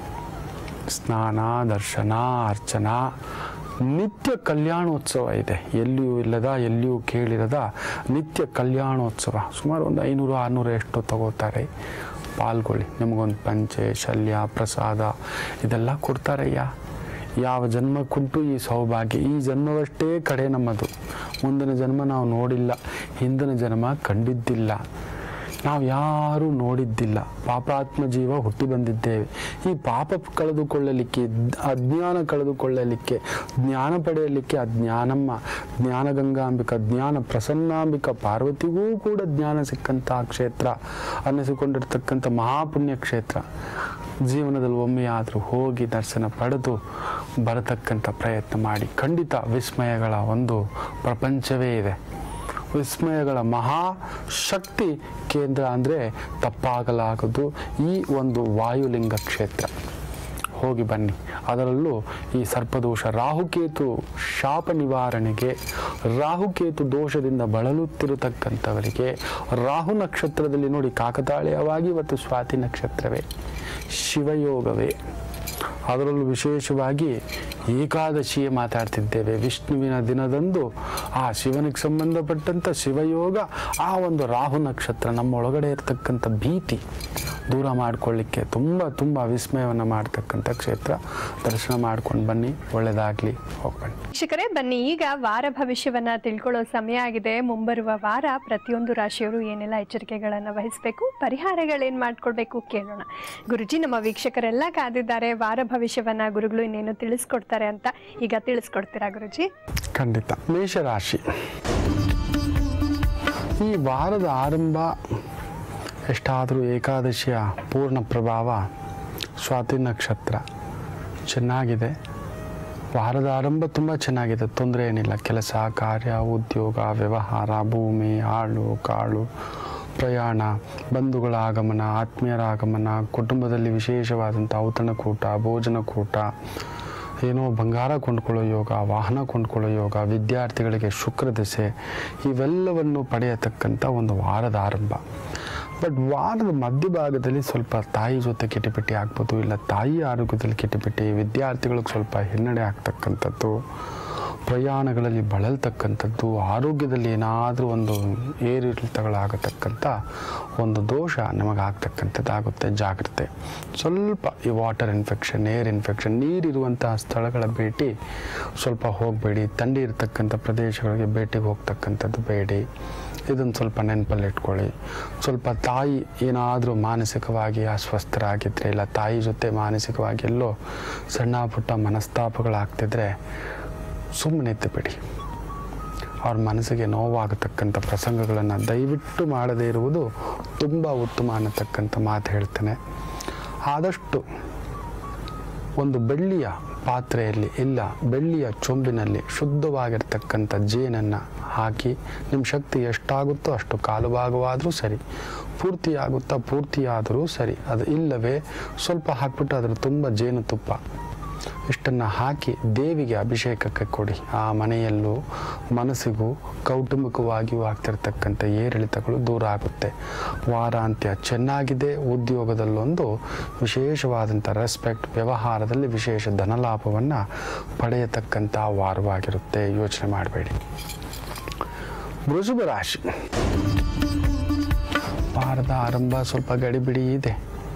ಸ್ನಾನ ದರ್ಶನ ಅರ್ಚನಾ ನಿತ್ಯ ಕಲ್ಯಾಣೋತ್ಸವ ಇದೆ ಎಲ್ಲಿಯೂ ಇಲ್ಲದ ಎಲ್ಲಿಯೂ ಕೇಳಿರದ ನಿತ್ಯ ಕಲ್ಯಾಣೋತ್ಸವ ಸುಮಾರು ಒಂದು ಐನೂರು ಆರುನೂರು ಎಷ್ಟು ತಗೋತಾರೆ ಪಾಲ್ಗೊಳ್ಳಿ ನಿಮಗೊಂದು ಪಂಚೆ ಶಲ್ಯ ಪ್ರಸಾದ ಇದೆಲ್ಲ ಕೊಡ್ತಾರಯ್ಯ ಯಾವ ಜನ್ಮಕ್ಕುಂಟು ಈ ಸೌಭಾಗ್ಯ ಈ ಜನ್ಮವಷ್ಟೇ ಕಡೆ ನಮ್ಮದು ಮುಂದಿನ ಜನ್ಮ ನಾವು ನೋಡಿಲ್ಲ ಹಿಂದಿನ ಜನ್ಮ ಕಂಡಿದ್ದಿಲ್ಲ ನಾವು ಯಾರೂ ನೋಡಿದ್ದಿಲ್ಲ ಪಾಪಾತ್ಮ ಜೀವ ಹುಟ್ಟಿ ಬಂದಿದ್ದೇವೆ ಈ ಪಾಪ ಕಳೆದುಕೊಳ್ಳಲಿಕ್ಕೆ ದ್- ಅಜ್ಞಾನ ಕಳೆದುಕೊಳ್ಳಲಿಕ್ಕೆ ಜ್ಞಾನ ಪಡೆಯಲಿಕ್ಕೆ ಆ ಜ್ಞಾನಮ್ಮ ಜ್ಞಾನಗಂಗಾಂಬಿಕ ಜ್ಞಾನ ಪ್ರಸನ್ನಾಂಬಿಕ ಪಾರ್ವತಿಗೂ ಕೂಡ ಜ್ಞಾನ ಸಿಕ್ಕಂತಹ ಕ್ಷೇತ್ರ ಅನ್ನಿಸಿಕೊಂಡಿರ್ತಕ್ಕಂಥ ಮಹಾಪುಣ್ಯ ಕ್ಷೇತ್ರ ಜೀವನದಲ್ಲಿ ಒಮ್ಮೆಯಾದರೂ ಹೋಗಿ ದರ್ಶನ ಪಡೆದು ಬರತಕ್ಕಂಥ ಪ್ರಯತ್ನ ಮಾಡಿ ಖಂಡಿತ ವಿಸ್ಮಯಗಳ ಒಂದು ಪ್ರಪಂಚವೇ ಇದೆ ವಿಸ್ಮಯಗಳ ಮಹಾ ಶಕ್ತಿ ಕೇಂದ್ರ ಅಂದರೆ ತಪ್ಪಾಗಲಾಗದು ಈ ಒಂದು ವಾಯುಲಿಂಗ ಕ್ಷೇತ್ರ ಹೋಗಿ ಬನ್ನಿ ಅದರಲ್ಲೂ ಈ ಸರ್ಪದೋಷ ರಾಹುಕೇತು ಶಾಪ ನಿವಾರಣೆಗೆ ರಾಹುಕೇತು ದೋಷದಿಂದ ಬಳಲುತ್ತಿರತಕ್ಕಂಥವರಿಗೆ ರಾಹು ನಕ್ಷತ್ರದಲ್ಲಿ ನೋಡಿ ಕಾಕತಾಳೀಯವಾಗಿ ಇವತ್ತು ಸ್ವಾತಿ ನಕ್ಷತ್ರವೇ ಶಿವಯೋಗವೇ ಅದರಲ್ಲೂ ವಿಶೇಷವಾಗಿ ಏಕಾದಶಿಯೇ ಮಾತಾಡ್ತಿದ್ದೇವೆ ವಿಷ್ಣುವಿನ ದಿನದಂದು ಆ ಶಿವನಿಗೆ ಸಂಬಂಧಪಟ್ಟಂಥ ಶಿವಯೋಗ ಆ ಒಂದು ರಾಹು ನಕ್ಷತ್ರ ನಮ್ಮ ಒಳಗಡೆ ಇರತಕ್ಕಂಥ ಭೀತಿ ದೂರ ಮಾಡಿಕೊಳ್ಳಿಕ್ಕೆ ತುಂಬ ತುಂಬ ವಿಸ್ಮಯವನ್ನು ಮಾಡ್ತಕ್ಕಂಥ ಕ್ಷೇತ್ರ ದರ್ಶನ ಮಾಡ್ಕೊಂಡು ಬನ್ನಿ ಒಳ್ಳೆಯದಾಗಲಿ ಹೋಗ್ಬನ್ನಿ ವೀಕ್ಷಕರೇ ಬನ್ನಿ ಈಗ ವಾರ ಭವಿಷ್ಯವನ್ನ ತಿಳ್ಕೊಳ್ಳೋ ಸಮಯ ಆಗಿದೆ ಮುಂಬರುವ ವಾರ ಪ್ರತಿಯೊಂದು ರಾಶಿಯವರು ಏನೆಲ್ಲ ಎಚ್ಚರಿಕೆಗಳನ್ನು ವಹಿಸಬೇಕು ಪರಿಹಾರಗಳೇನು ಮಾಡ್ಕೊಳ್ಬೇಕು ಕೇಳೋಣ ಗುರುಜಿ ನಮ್ಮ ವೀಕ್ಷಕರೆಲ್ಲ ಕಾದಿದ್ದಾರೆ ವಾರ ಭವಿಷ್ಯವನ್ನ ಗುರುಗಳು ಇನ್ನೇನು ತಿಳಿಸ್ಕೊಡ್ತಾರೆ ಅಂತ ಈಗ ತಿಳಿಸ್ಕೊಡ್ತೀರಾ ಗುರುಜಿ ಖಂಡಿತ ಮೇಷರಾಶಿ ಈ ವಾರದ ಆರಂಭ ಎಷ್ಟಾದರೂ ಏಕಾದಶಿಯ ಪೂರ್ಣ ಪ್ರಭಾವ ಸ್ವಾತಿ ನಕ್ಷತ್ರ ಚೆನ್ನಾಗಿದೆ ವಾರದ ಆರಂಭ ತುಂಬ ಚೆನ್ನಾಗಿದೆ ತೊಂದರೆ ಏನಿಲ್ಲ ಕೆಲಸ ಕಾರ್ಯ ಉದ್ಯೋಗ ವ್ಯವಹಾರ ಭೂಮಿ ಆಳು ಕಾಳು ಪ್ರಯಾಣ ಬಂಧುಗಳ ಆಗಮನ ಆತ್ಮೀಯರ ಆಗಮನ ಕುಟುಂಬದಲ್ಲಿ ವಿಶೇಷವಾದಂಥ ಔತಣಕೂಟ ಭೋಜನಕೂಟ ಏನೋ ಬಂಗಾರ ಕೊಂಡ್ಕೊಳ್ಳೋ ಯೋಗ ವಾಹನ ಕೊಂಡ್ಕೊಳ್ಳೋ ಯೋಗ ವಿದ್ಯಾರ್ಥಿಗಳಿಗೆ ಶುಕ್ರ ದಶೆ ಇವೆಲ್ಲವನ್ನು ಪಡೆಯತಕ್ಕಂಥ ಒಂದು ವಾರದ ಆರಂಭ ಬಟ್ ವಾರದ ಮಧ್ಯಭಾಗದಲ್ಲಿ ಸ್ವಲ್ಪ ತಾಯಿ ಜೊತೆ ಕಿಟಿಪಿಟಿ ಆಗ್ಬೋದು ಇಲ್ಲ ತಾಯಿ ಆರೋಗ್ಯದಲ್ಲಿ ಕಿಟಿಪಿಟಿ ವಿದ್ಯಾರ್ಥಿಗಳಿಗೆ ಸ್ವಲ್ಪ ಹಿನ್ನಡೆ ಆಗ್ತಕ್ಕಂಥದ್ದು ಪ್ರಯಾಣಗಳಲ್ಲಿ ಬಳಲ್ತಕ್ಕಂಥದ್ದು ಆರೋಗ್ಯದಲ್ಲಿ ಏನಾದರೂ ಒಂದು ಏರಿಳಿತಗಳಾಗತಕ್ಕಂಥ ಒಂದು ದೋಷ ನಮಗಾಗ್ತಕ್ಕಂಥದ್ದು ಆಗುತ್ತೆ ಜಾಗ್ರತೆ ಸ್ವಲ್ಪ ಈ ವಾಟರ್ ಇನ್ಫೆಕ್ಷನ್ ಏರ್ ಇನ್ಫೆಕ್ಷನ್ ನೀರಿರುವಂತಹ ಸ್ಥಳಗಳ ಭೇಟಿ ಸ್ವಲ್ಪ ಹೋಗಬೇಡಿ ಥಂಡಿ ಇರತಕ್ಕಂಥ ಪ್ರದೇಶಗಳಿಗೆ ಭೇಟಿಗೆ ಹೋಗ್ತಕ್ಕಂಥದ್ದು ಬೇಡಿ ಇದನ್ನು ಸ್ವಲ್ಪ ನೆನಪಲ್ಲಿ ಇಟ್ಕೊಳ್ಳಿ ಸ್ವಲ್ಪ ತಾಯಿ ಏನಾದರೂ ಮಾನಸಿಕವಾಗಿ ಅಸ್ವಸ್ಥರಾಗಿದ್ದರೆ ಇಲ್ಲ ತಾಯಿ ಜೊತೆ ಮಾನಸಿಕವಾಗಿ ಎಲ್ಲೋ ಸಣ್ಣ ಪುಟ್ಟ ಮನಸ್ತಾಪಗಳಾಗ್ತಿದ್ರೆ ಸುಮ್ಮನೆ ಬಿಡಿ ಅವ್ರ ಮನಸ್ಸಿಗೆ ನೋವಾಗತಕ್ಕಂಥ ಪ್ರಸಂಗಗಳನ್ನು ದಯವಿಟ್ಟು ಮಾಡದೇ ಇರುವುದು ತುಂಬ ಉತ್ತಮ ಅನ್ನತಕ್ಕಂಥ ಮಾತು ಹೇಳ್ತೇನೆ ಆದಷ್ಟು ಒಂದು ಬೆಳ್ಳಿಯ ಪಾತ್ರೆಯಲ್ಲಿ ಇಲ್ಲ ಬೆಳ್ಳಿಯ ಚೊಂಬಿನಲ್ಲಿ ಶುದ್ಧವಾಗಿರ್ತಕ್ಕಂಥ ಜೇನನ್ನು ಹಾಕಿ ನಿಮ್ಮ ಶಕ್ತಿ ಎಷ್ಟಾಗುತ್ತೋ ಅಷ್ಟು ಕಾಲು ಭಾಗವಾದರೂ ಸರಿ ಪೂರ್ತಿ ಆಗುತ್ತಾ ಪೂರ್ತಿ ಆದರೂ ಸರಿ ಅದು ಇಲ್ಲವೇ ಸ್ವಲ್ಪ ಹಾಕ್ಬಿಟ್ಟು ಅದರ ತುಂಬ ಜೇನುತುಪ್ಪ ಇಷ್ಟನ್ನು ಹಾಕಿ ದೇವಿಗೆ ಅಭಿಷೇಕಕ್ಕೆ ಕೊಡಿ ಆ ಮನೆಯಲ್ಲೂ ಮನಸ್ಸಿಗೂ ಕೌಟುಂಬಿಕವಾಗಿಯೂ ಆಗ್ತಿರ್ತಕ್ಕಂಥ ಏರಿಳಿತಗಳು ದೂರ ಆಗುತ್ತೆ ವಾರಾಂತ್ಯ ಚೆನ್ನಾಗಿದೆ ಉದ್ಯೋಗದಲ್ಲೊಂದು ವಿಶೇಷವಾದಂಥ ರೆಸ್ಪೆಕ್ಟ್ ವ್ಯವಹಾರದಲ್ಲಿ ವಿಶೇಷ ಧನಲಾಭವನ್ನು ಪಡೆಯತಕ್ಕಂಥ ವಾರವಾಗಿರುತ್ತೆ ಯೋಚನೆ ಮಾಡಬೇಡಿ ವೃಷಭ ರಾಶಿ ವಾರದ ಆರಂಭ ಸ್ವಲ್ಪ ಗಡಿಬಿಡಿ ಇದೆ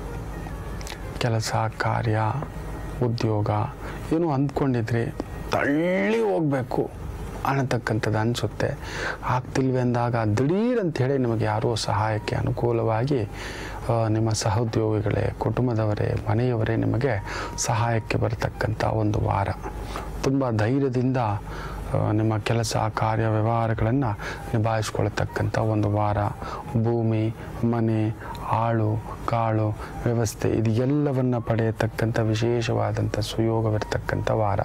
ಕೆಲಸ ಕಾರ್ಯ ಉದ್ಯೋಗ ಏನು ಅಂದ್ಕೊಂಡಿದ್ರಿ ತಳ್ಳಿ ಹೋಗಬೇಕು ಅನ್ನತಕ್ಕಂಥದ್ದು ಅನಿಸುತ್ತೆ ಆಗ್ತಿಲ್ವೇ ಅಂದಾಗ ದಿಢೀರ್ ಅಂಥೇಳಿ ನಿಮಗೆ ಯಾರೋ ಸಹಾಯಕ್ಕೆ ಅನುಕೂಲವಾಗಿ ಆ, ನಿಮ್ಮ ಸಹೋದ್ಯೋಗಿಗಳೇ ಕುಟುಂಬದವರೇ ಮನೆಯವರೇ ನಿಮಗೆ ಸಹಾಯಕ್ಕೆ ಬರತಕ್ಕಂಥ ಒಂದು ವಾರ ತುಂಬ ಧೈರ್ಯದಿಂದ ಆ, ನಿಮ್ಮ ಕೆಲಸ ಕಾರ್ಯ ವ್ಯವಹಾರಗಳನ್ನು ನಿಭಾಯಿಸ್ಕೊಳ್ತಕ್ಕಂಥ ಒಂದು ವಾರ ಭೂಮಿ ಮನೆ ಆಳು ಕಾಳು ವ್ಯವಸ್ಥೆ ಇದು ಎಲ್ಲವನ್ನು ಪಡೆಯತಕ್ಕಂಥ ವಿಶೇಷವಾದಂಥ ಸುಯೋಗವಿರ್ತಕ್ಕಂಥ ವಾರ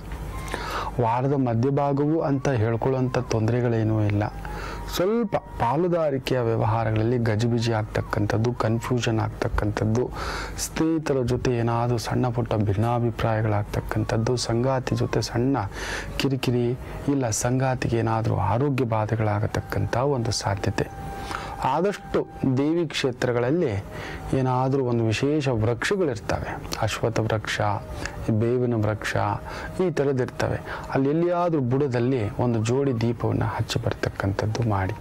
ವಾರದ ಮಧ್ಯಭಾಗವು ಅಂತ ಹೇಳ್ಕೊಳ್ಳೋಂಥ ತೊಂದರೆಗಳೇನೂ ಇಲ್ಲ ಸ್ವಲ್ಪ ಪಾಲುದಾರಿಕೆಯ ವ್ಯವಹಾರಗಳಲ್ಲಿ ಗಜಿಬಿಜಿ ಆಗ್ತಕ್ಕಂಥದ್ದು ಕನ್ಫ್ಯೂಷನ್ ಆಗ್ತಕ್ಕಂಥದ್ದು ಸ್ನೇಹಿತರ ಜೊತೆ ಏನಾದರೂ ಸಣ್ಣ ಪುಟ್ಟ ಭಿನ್ನಾಭಿಪ್ರಾಯಗಳಾಗ್ತಕ್ಕಂಥದ್ದು ಸಂಗಾತಿ ಜೊತೆ ಸಣ್ಣ ಕಿರಿಕಿರಿ ಇಲ್ಲ ಸಂಗಾತಿಗೆ ಏನಾದರೂ ಆರೋಗ್ಯ ಬಾಧೆಗಳಾಗತಕ್ಕಂಥ ಒಂದು ಸಾಧ್ಯತೆ ಆದಷ್ಟು ದೇವಿ ಕ್ಷೇತ್ರಗಳಲ್ಲಿ ಏನಾದರೂ ಒಂದು ವಿಶೇಷ ವೃಕ್ಷಗಳಿರ್ತವೆ ಅಶ್ವತ್ಥ ವೃಕ್ಷ ಬೇವಿನ ವೃಕ್ಷ ಈ ಥರದ್ದಿರ್ತವೆ ಅಲ್ಲಿ ಎಲ್ಲಿಯಾದರೂ ಬುಡದಲ್ಲಿ ಒಂದು ಜೋಡಿ ದೀಪವನ್ನು ಹಚ್ಚಿ ಬರ್ತಕ್ಕಂಥದ್ದು ಮಾಡಿ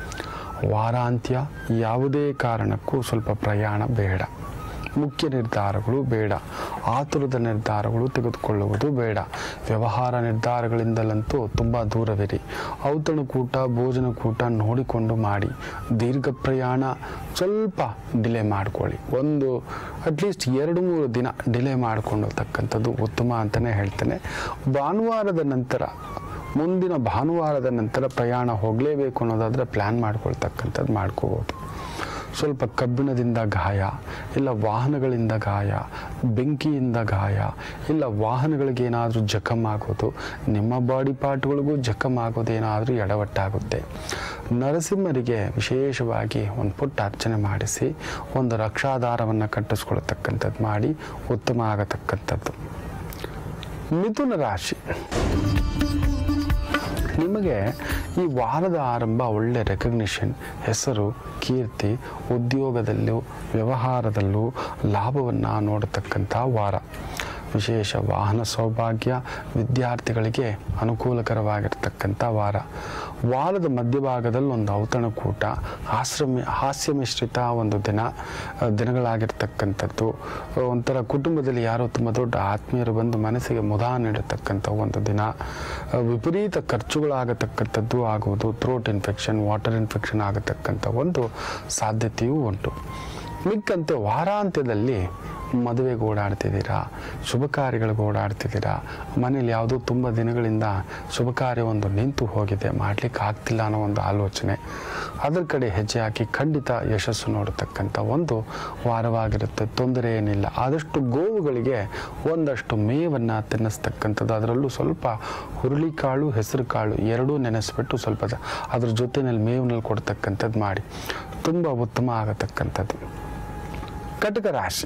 ವಾರಾಂತ್ಯ ಯಾವುದೇ ಕಾರಣಕ್ಕೂ ಸ್ವಲ್ಪ ಪ್ರಯಾಣ ಬೇಡ ಮುಖ್ಯ ನಿರ್ಧಾರಗಳು ಬೇಡ ಆತುರದ ನಿರ್ಧಾರಗಳು ತೆಗೆದುಕೊಳ್ಳುವುದು ಬೇಡ ವ್ಯವಹಾರ ನಿರ್ಧಾರಗಳಿಂದಲಂತೂ ತುಂಬ ದೂರವಿರಿ ಔತಣಕೂಟ ಭೋಜನಕೂಟ ನೋಡಿಕೊಂಡು ಮಾಡಿ ದೀರ್ಘ ಪ್ರಯಾಣ ಸ್ವಲ್ಪ ಡಿಲೇ ಮಾಡ್ಕೊಳ್ಳಿ ಒಂದು ಅಟ್ಲೀಸ್ಟ್ ಎರಡು ಮೂರು ದಿನ ಡಿಲೇ ಮಾಡಿಕೊಂಡತಕ್ಕಂಥದ್ದು ಉತ್ತಮ ಅಂತಲೇ ಹೇಳ್ತೇನೆ ಭಾನುವಾರದ ನಂತರ ಮುಂದಿನ ಭಾನುವಾರದ ನಂತರ ಪ್ರಯಾಣ ಹೋಗಲೇಬೇಕು ಅನ್ನೋದಾದರೆ ಪ್ಲ್ಯಾನ್ ಮಾಡ್ಕೊಳ್ತಕ್ಕಂಥದ್ದು ಮಾಡ್ಕೋಬೋದು ಸ್ವಲ್ಪ ಕಬ್ಬಿಣದಿಂದ ಗಾಯ ಇಲ್ಲ ವಾಹನಗಳಿಂದ ಗಾಯ ಬೆಂಕಿಯಿಂದ ಗಾಯ ಇಲ್ಲ ವಾಹನಗಳಿಗೆ ಏನಾದರೂ ಜಖಮ್ ಆಗೋದು ನಿಮ್ಮ ಬಾಡಿ ಪಾರ್ಟ್ಗಳಿಗೂ ಜಖಮ್ ಆಗೋದೇನಾದರೂ ಎಡವಟ್ಟಾಗುತ್ತೆ ನರಸಿಂಹರಿಗೆ ವಿಶೇಷವಾಗಿ ಒಂದು ಪುಟ್ಟ ಅರ್ಚನೆ ಮಾಡಿಸಿ ಒಂದು ರಕ್ಷಾಧಾರವನ್ನು ಕಟ್ಟಿಸ್ಕೊಳ್ತಕ್ಕಂಥದ್ದು ಮಾಡಿ ಉತ್ತಮ ಆಗತಕ್ಕಂಥದ್ದು ಮಿಥುನ ರಾಶಿ ನಿಮಗೆ ಈ ವಾರದ ಆರಂಭ ಒಳ್ಳೆ ರೆಕಗ್ನಿಷನ್ ಹೆಸರು ಕೀರ್ತಿ ಉದ್ಯೋಗದಲ್ಲೂ ವ್ಯವಹಾರದಲ್ಲೂ ಲಾಭವನ್ನು ನೋಡತಕ್ಕಂಥ ವಾರ ವಿಶೇಷ ವಾಹನ ಸೌಭಾಗ್ಯ ವಿದ್ಯಾರ್ಥಿಗಳಿಗೆ ಅನುಕೂಲಕರವಾಗಿರ್ತಕ್ಕಂಥ ವಾರ ವಾರದ ಮಧ್ಯಭಾಗದಲ್ಲಿ ಒಂದು ಔತಣಕೂಟ ಹಾಸ್ಯ ಹಾಸ್ಯ ಮಿಶ್ರಿತ ಒಂದು ದಿನ ಆ, ದಿನಗಳಾಗಿರ್ತಕ್ಕಂಥದ್ದು ಆ, ಒಂಥರ ಕುಟುಂಬದಲ್ಲಿ ಯಾರೋ ತುಂಬ ದೊಡ್ಡ ಆತ್ಮೀಯರು ಬಂದು ಮನಸ್ಸಿಗೆ ಮುದ ನೀಡತಕ್ಕಂಥ ಒಂದು ದಿನ ಆ, ವಿಪರೀತ ಖರ್ಚುಗಳಾಗತಕ್ಕಂಥದ್ದು ಆಗುವುದು ಥ್ರೋಟ್ ಇನ್ಫೆಕ್ಷನ್ ವಾಟರ್ ಇನ್ಫೆಕ್ಷನ್ ಆಗತಕ್ಕಂಥ ಒಂದು ಸಾಧ್ಯತೆಯೂ ಉಂಟು ಮಿಕ್ಕಂತೆ ವಾರಾಂತ್ಯದಲ್ಲಿ ಮದುವೆಗೆ ಓಡಾಡ್ತಿದ್ದೀರಾ ಶುಭ ಕಾರ್ಯಗಳಿಗೆ ಓಡಾಡ್ತಿದ್ದೀರಾ ಮನೇಲಿ ಯಾವುದೋ ತುಂಬ ದಿನಗಳಿಂದ ಶುಭ ಕಾರ್ಯ ಒಂದು ನಿಂತು ಹೋಗಿದೆ ಮಾಡಲಿಕ್ಕೆ ಆಗ್ತಿಲ್ಲ ಅನ್ನೋ ಒಂದು ಆಲೋಚನೆ ಅದ್ರ ಕಡೆ ಹೆಜ್ಜೆ ಹಾಕಿ ಖಂಡಿತ ಯಶಸ್ಸು ನೋಡತಕ್ಕಂಥ ಒಂದು ವಾರವಾಗಿರುತ್ತೆ ತೊಂದರೆ ಏನಿಲ್ಲ ಆದಷ್ಟು ಗೋವುಗಳಿಗೆ ಒಂದಷ್ಟು ಮೇವನ್ನು ತಿನ್ನಿಸ್ತಕ್ಕಂಥದ್ದು ಅದರಲ್ಲೂ ಸ್ವಲ್ಪ ಹುರುಳಿಕಾಳು ಹೆಸರು ಕಾಳು ಎರಡೂ ನೆನೆಸ್ಬಿಟ್ಟು ಸ್ವಲ್ಪ ದ- ಅದ್ರ ಜೊತೆಯಲ್ಲಿ ಮೇವಿನಲ್ಲಿ ಕೊಡ್ತಕ್ಕಂಥದ್ದು ಮಾಡಿ ತುಂಬ ಉತ್ತಮ ಆಗತಕ್ಕಂಥದ್ದು ಕಟಕ ರಾಶಿ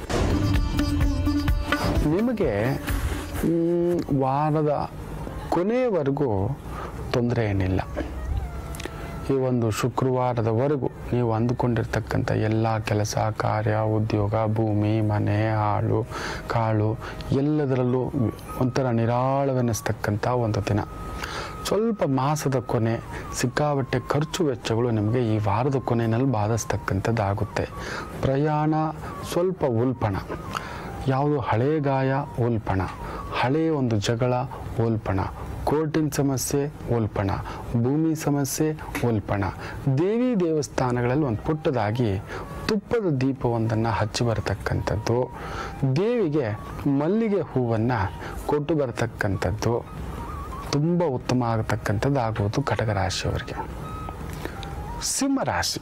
ನಿಮಗೆ ಮ್, ವಾರದ ಕೊನೆಯವರೆಗೂ ತೊಂದರೆ ಏನಿಲ್ಲ ಈ ಒಂದು ಶುಕ್ರವಾರದವರೆಗೂ ನೀವು ಅಂದುಕೊಂಡಿರ್ತಕ್ಕಂಥ ಎಲ್ಲ ಕೆಲಸ ಕಾರ್ಯ ಉದ್ಯೋಗ ಭೂಮಿ ಮನೆ ಹಾಳು ಕಾಳು ಎಲ್ಲದರಲ್ಲೂ ಒಂಥರ ನಿರಾಳವೆನಿಸ್ತಕ್ಕಂಥ ಒಂದು ದಿನ ಸ್ವಲ್ಪ ಮಾಸದ ಕೊನೆ ಸಿಕ್ಕಾಬಟ್ಟೆ ಖರ್ಚು ವೆಚ್ಚಗಳು ನಿಮಗೆ ಈ ವಾರದ ಕೊನೆಯಲ್ಲಿ ಬಾಧಿಸ್ತಕ್ಕಂಥದ್ದಾಗುತ್ತೆ ಪ್ರಯಾಣ ಸ್ವಲ್ಪ ಉಲ್ಪಣ ಯಾವುದು ಹಳೆ ಗಾಯ ಉಲ್ಪಣ ಹಳೆಯ ಒಂದು ಜಗಳ ಉಲ್ಪಣ ಕೋರ್ಟಿನ ಸಮಸ್ಯೆ ಉಲ್ಪಣ ಭೂಮಿ ಸಮಸ್ಯೆ ಉಲ್ಪಣ ದೇವಿ ದೇವಸ್ಥಾನಗಳಲ್ಲಿ ಒಂದು ಪುಟ್ಟದಾಗಿ ತುಪ್ಪದ ದೀಪವೊಂದನ್ನು ಹಚ್ಚಿ ಬರತಕ್ಕಂಥದ್ದು ದೇವಿಗೆ ಮಲ್ಲಿಗೆ ಹೂವನ್ನು ಕೊಟ್ಟು ಬರತಕ್ಕಂಥದ್ದು ತುಂಬ ಉತ್ತಮ ಆಗತಕ್ಕಂಥದ್ದು ಆಗುವುದು ಕಟಕ ರಾಶಿಯವರಿಗೆ ಸಿಂಹರಾಶಿ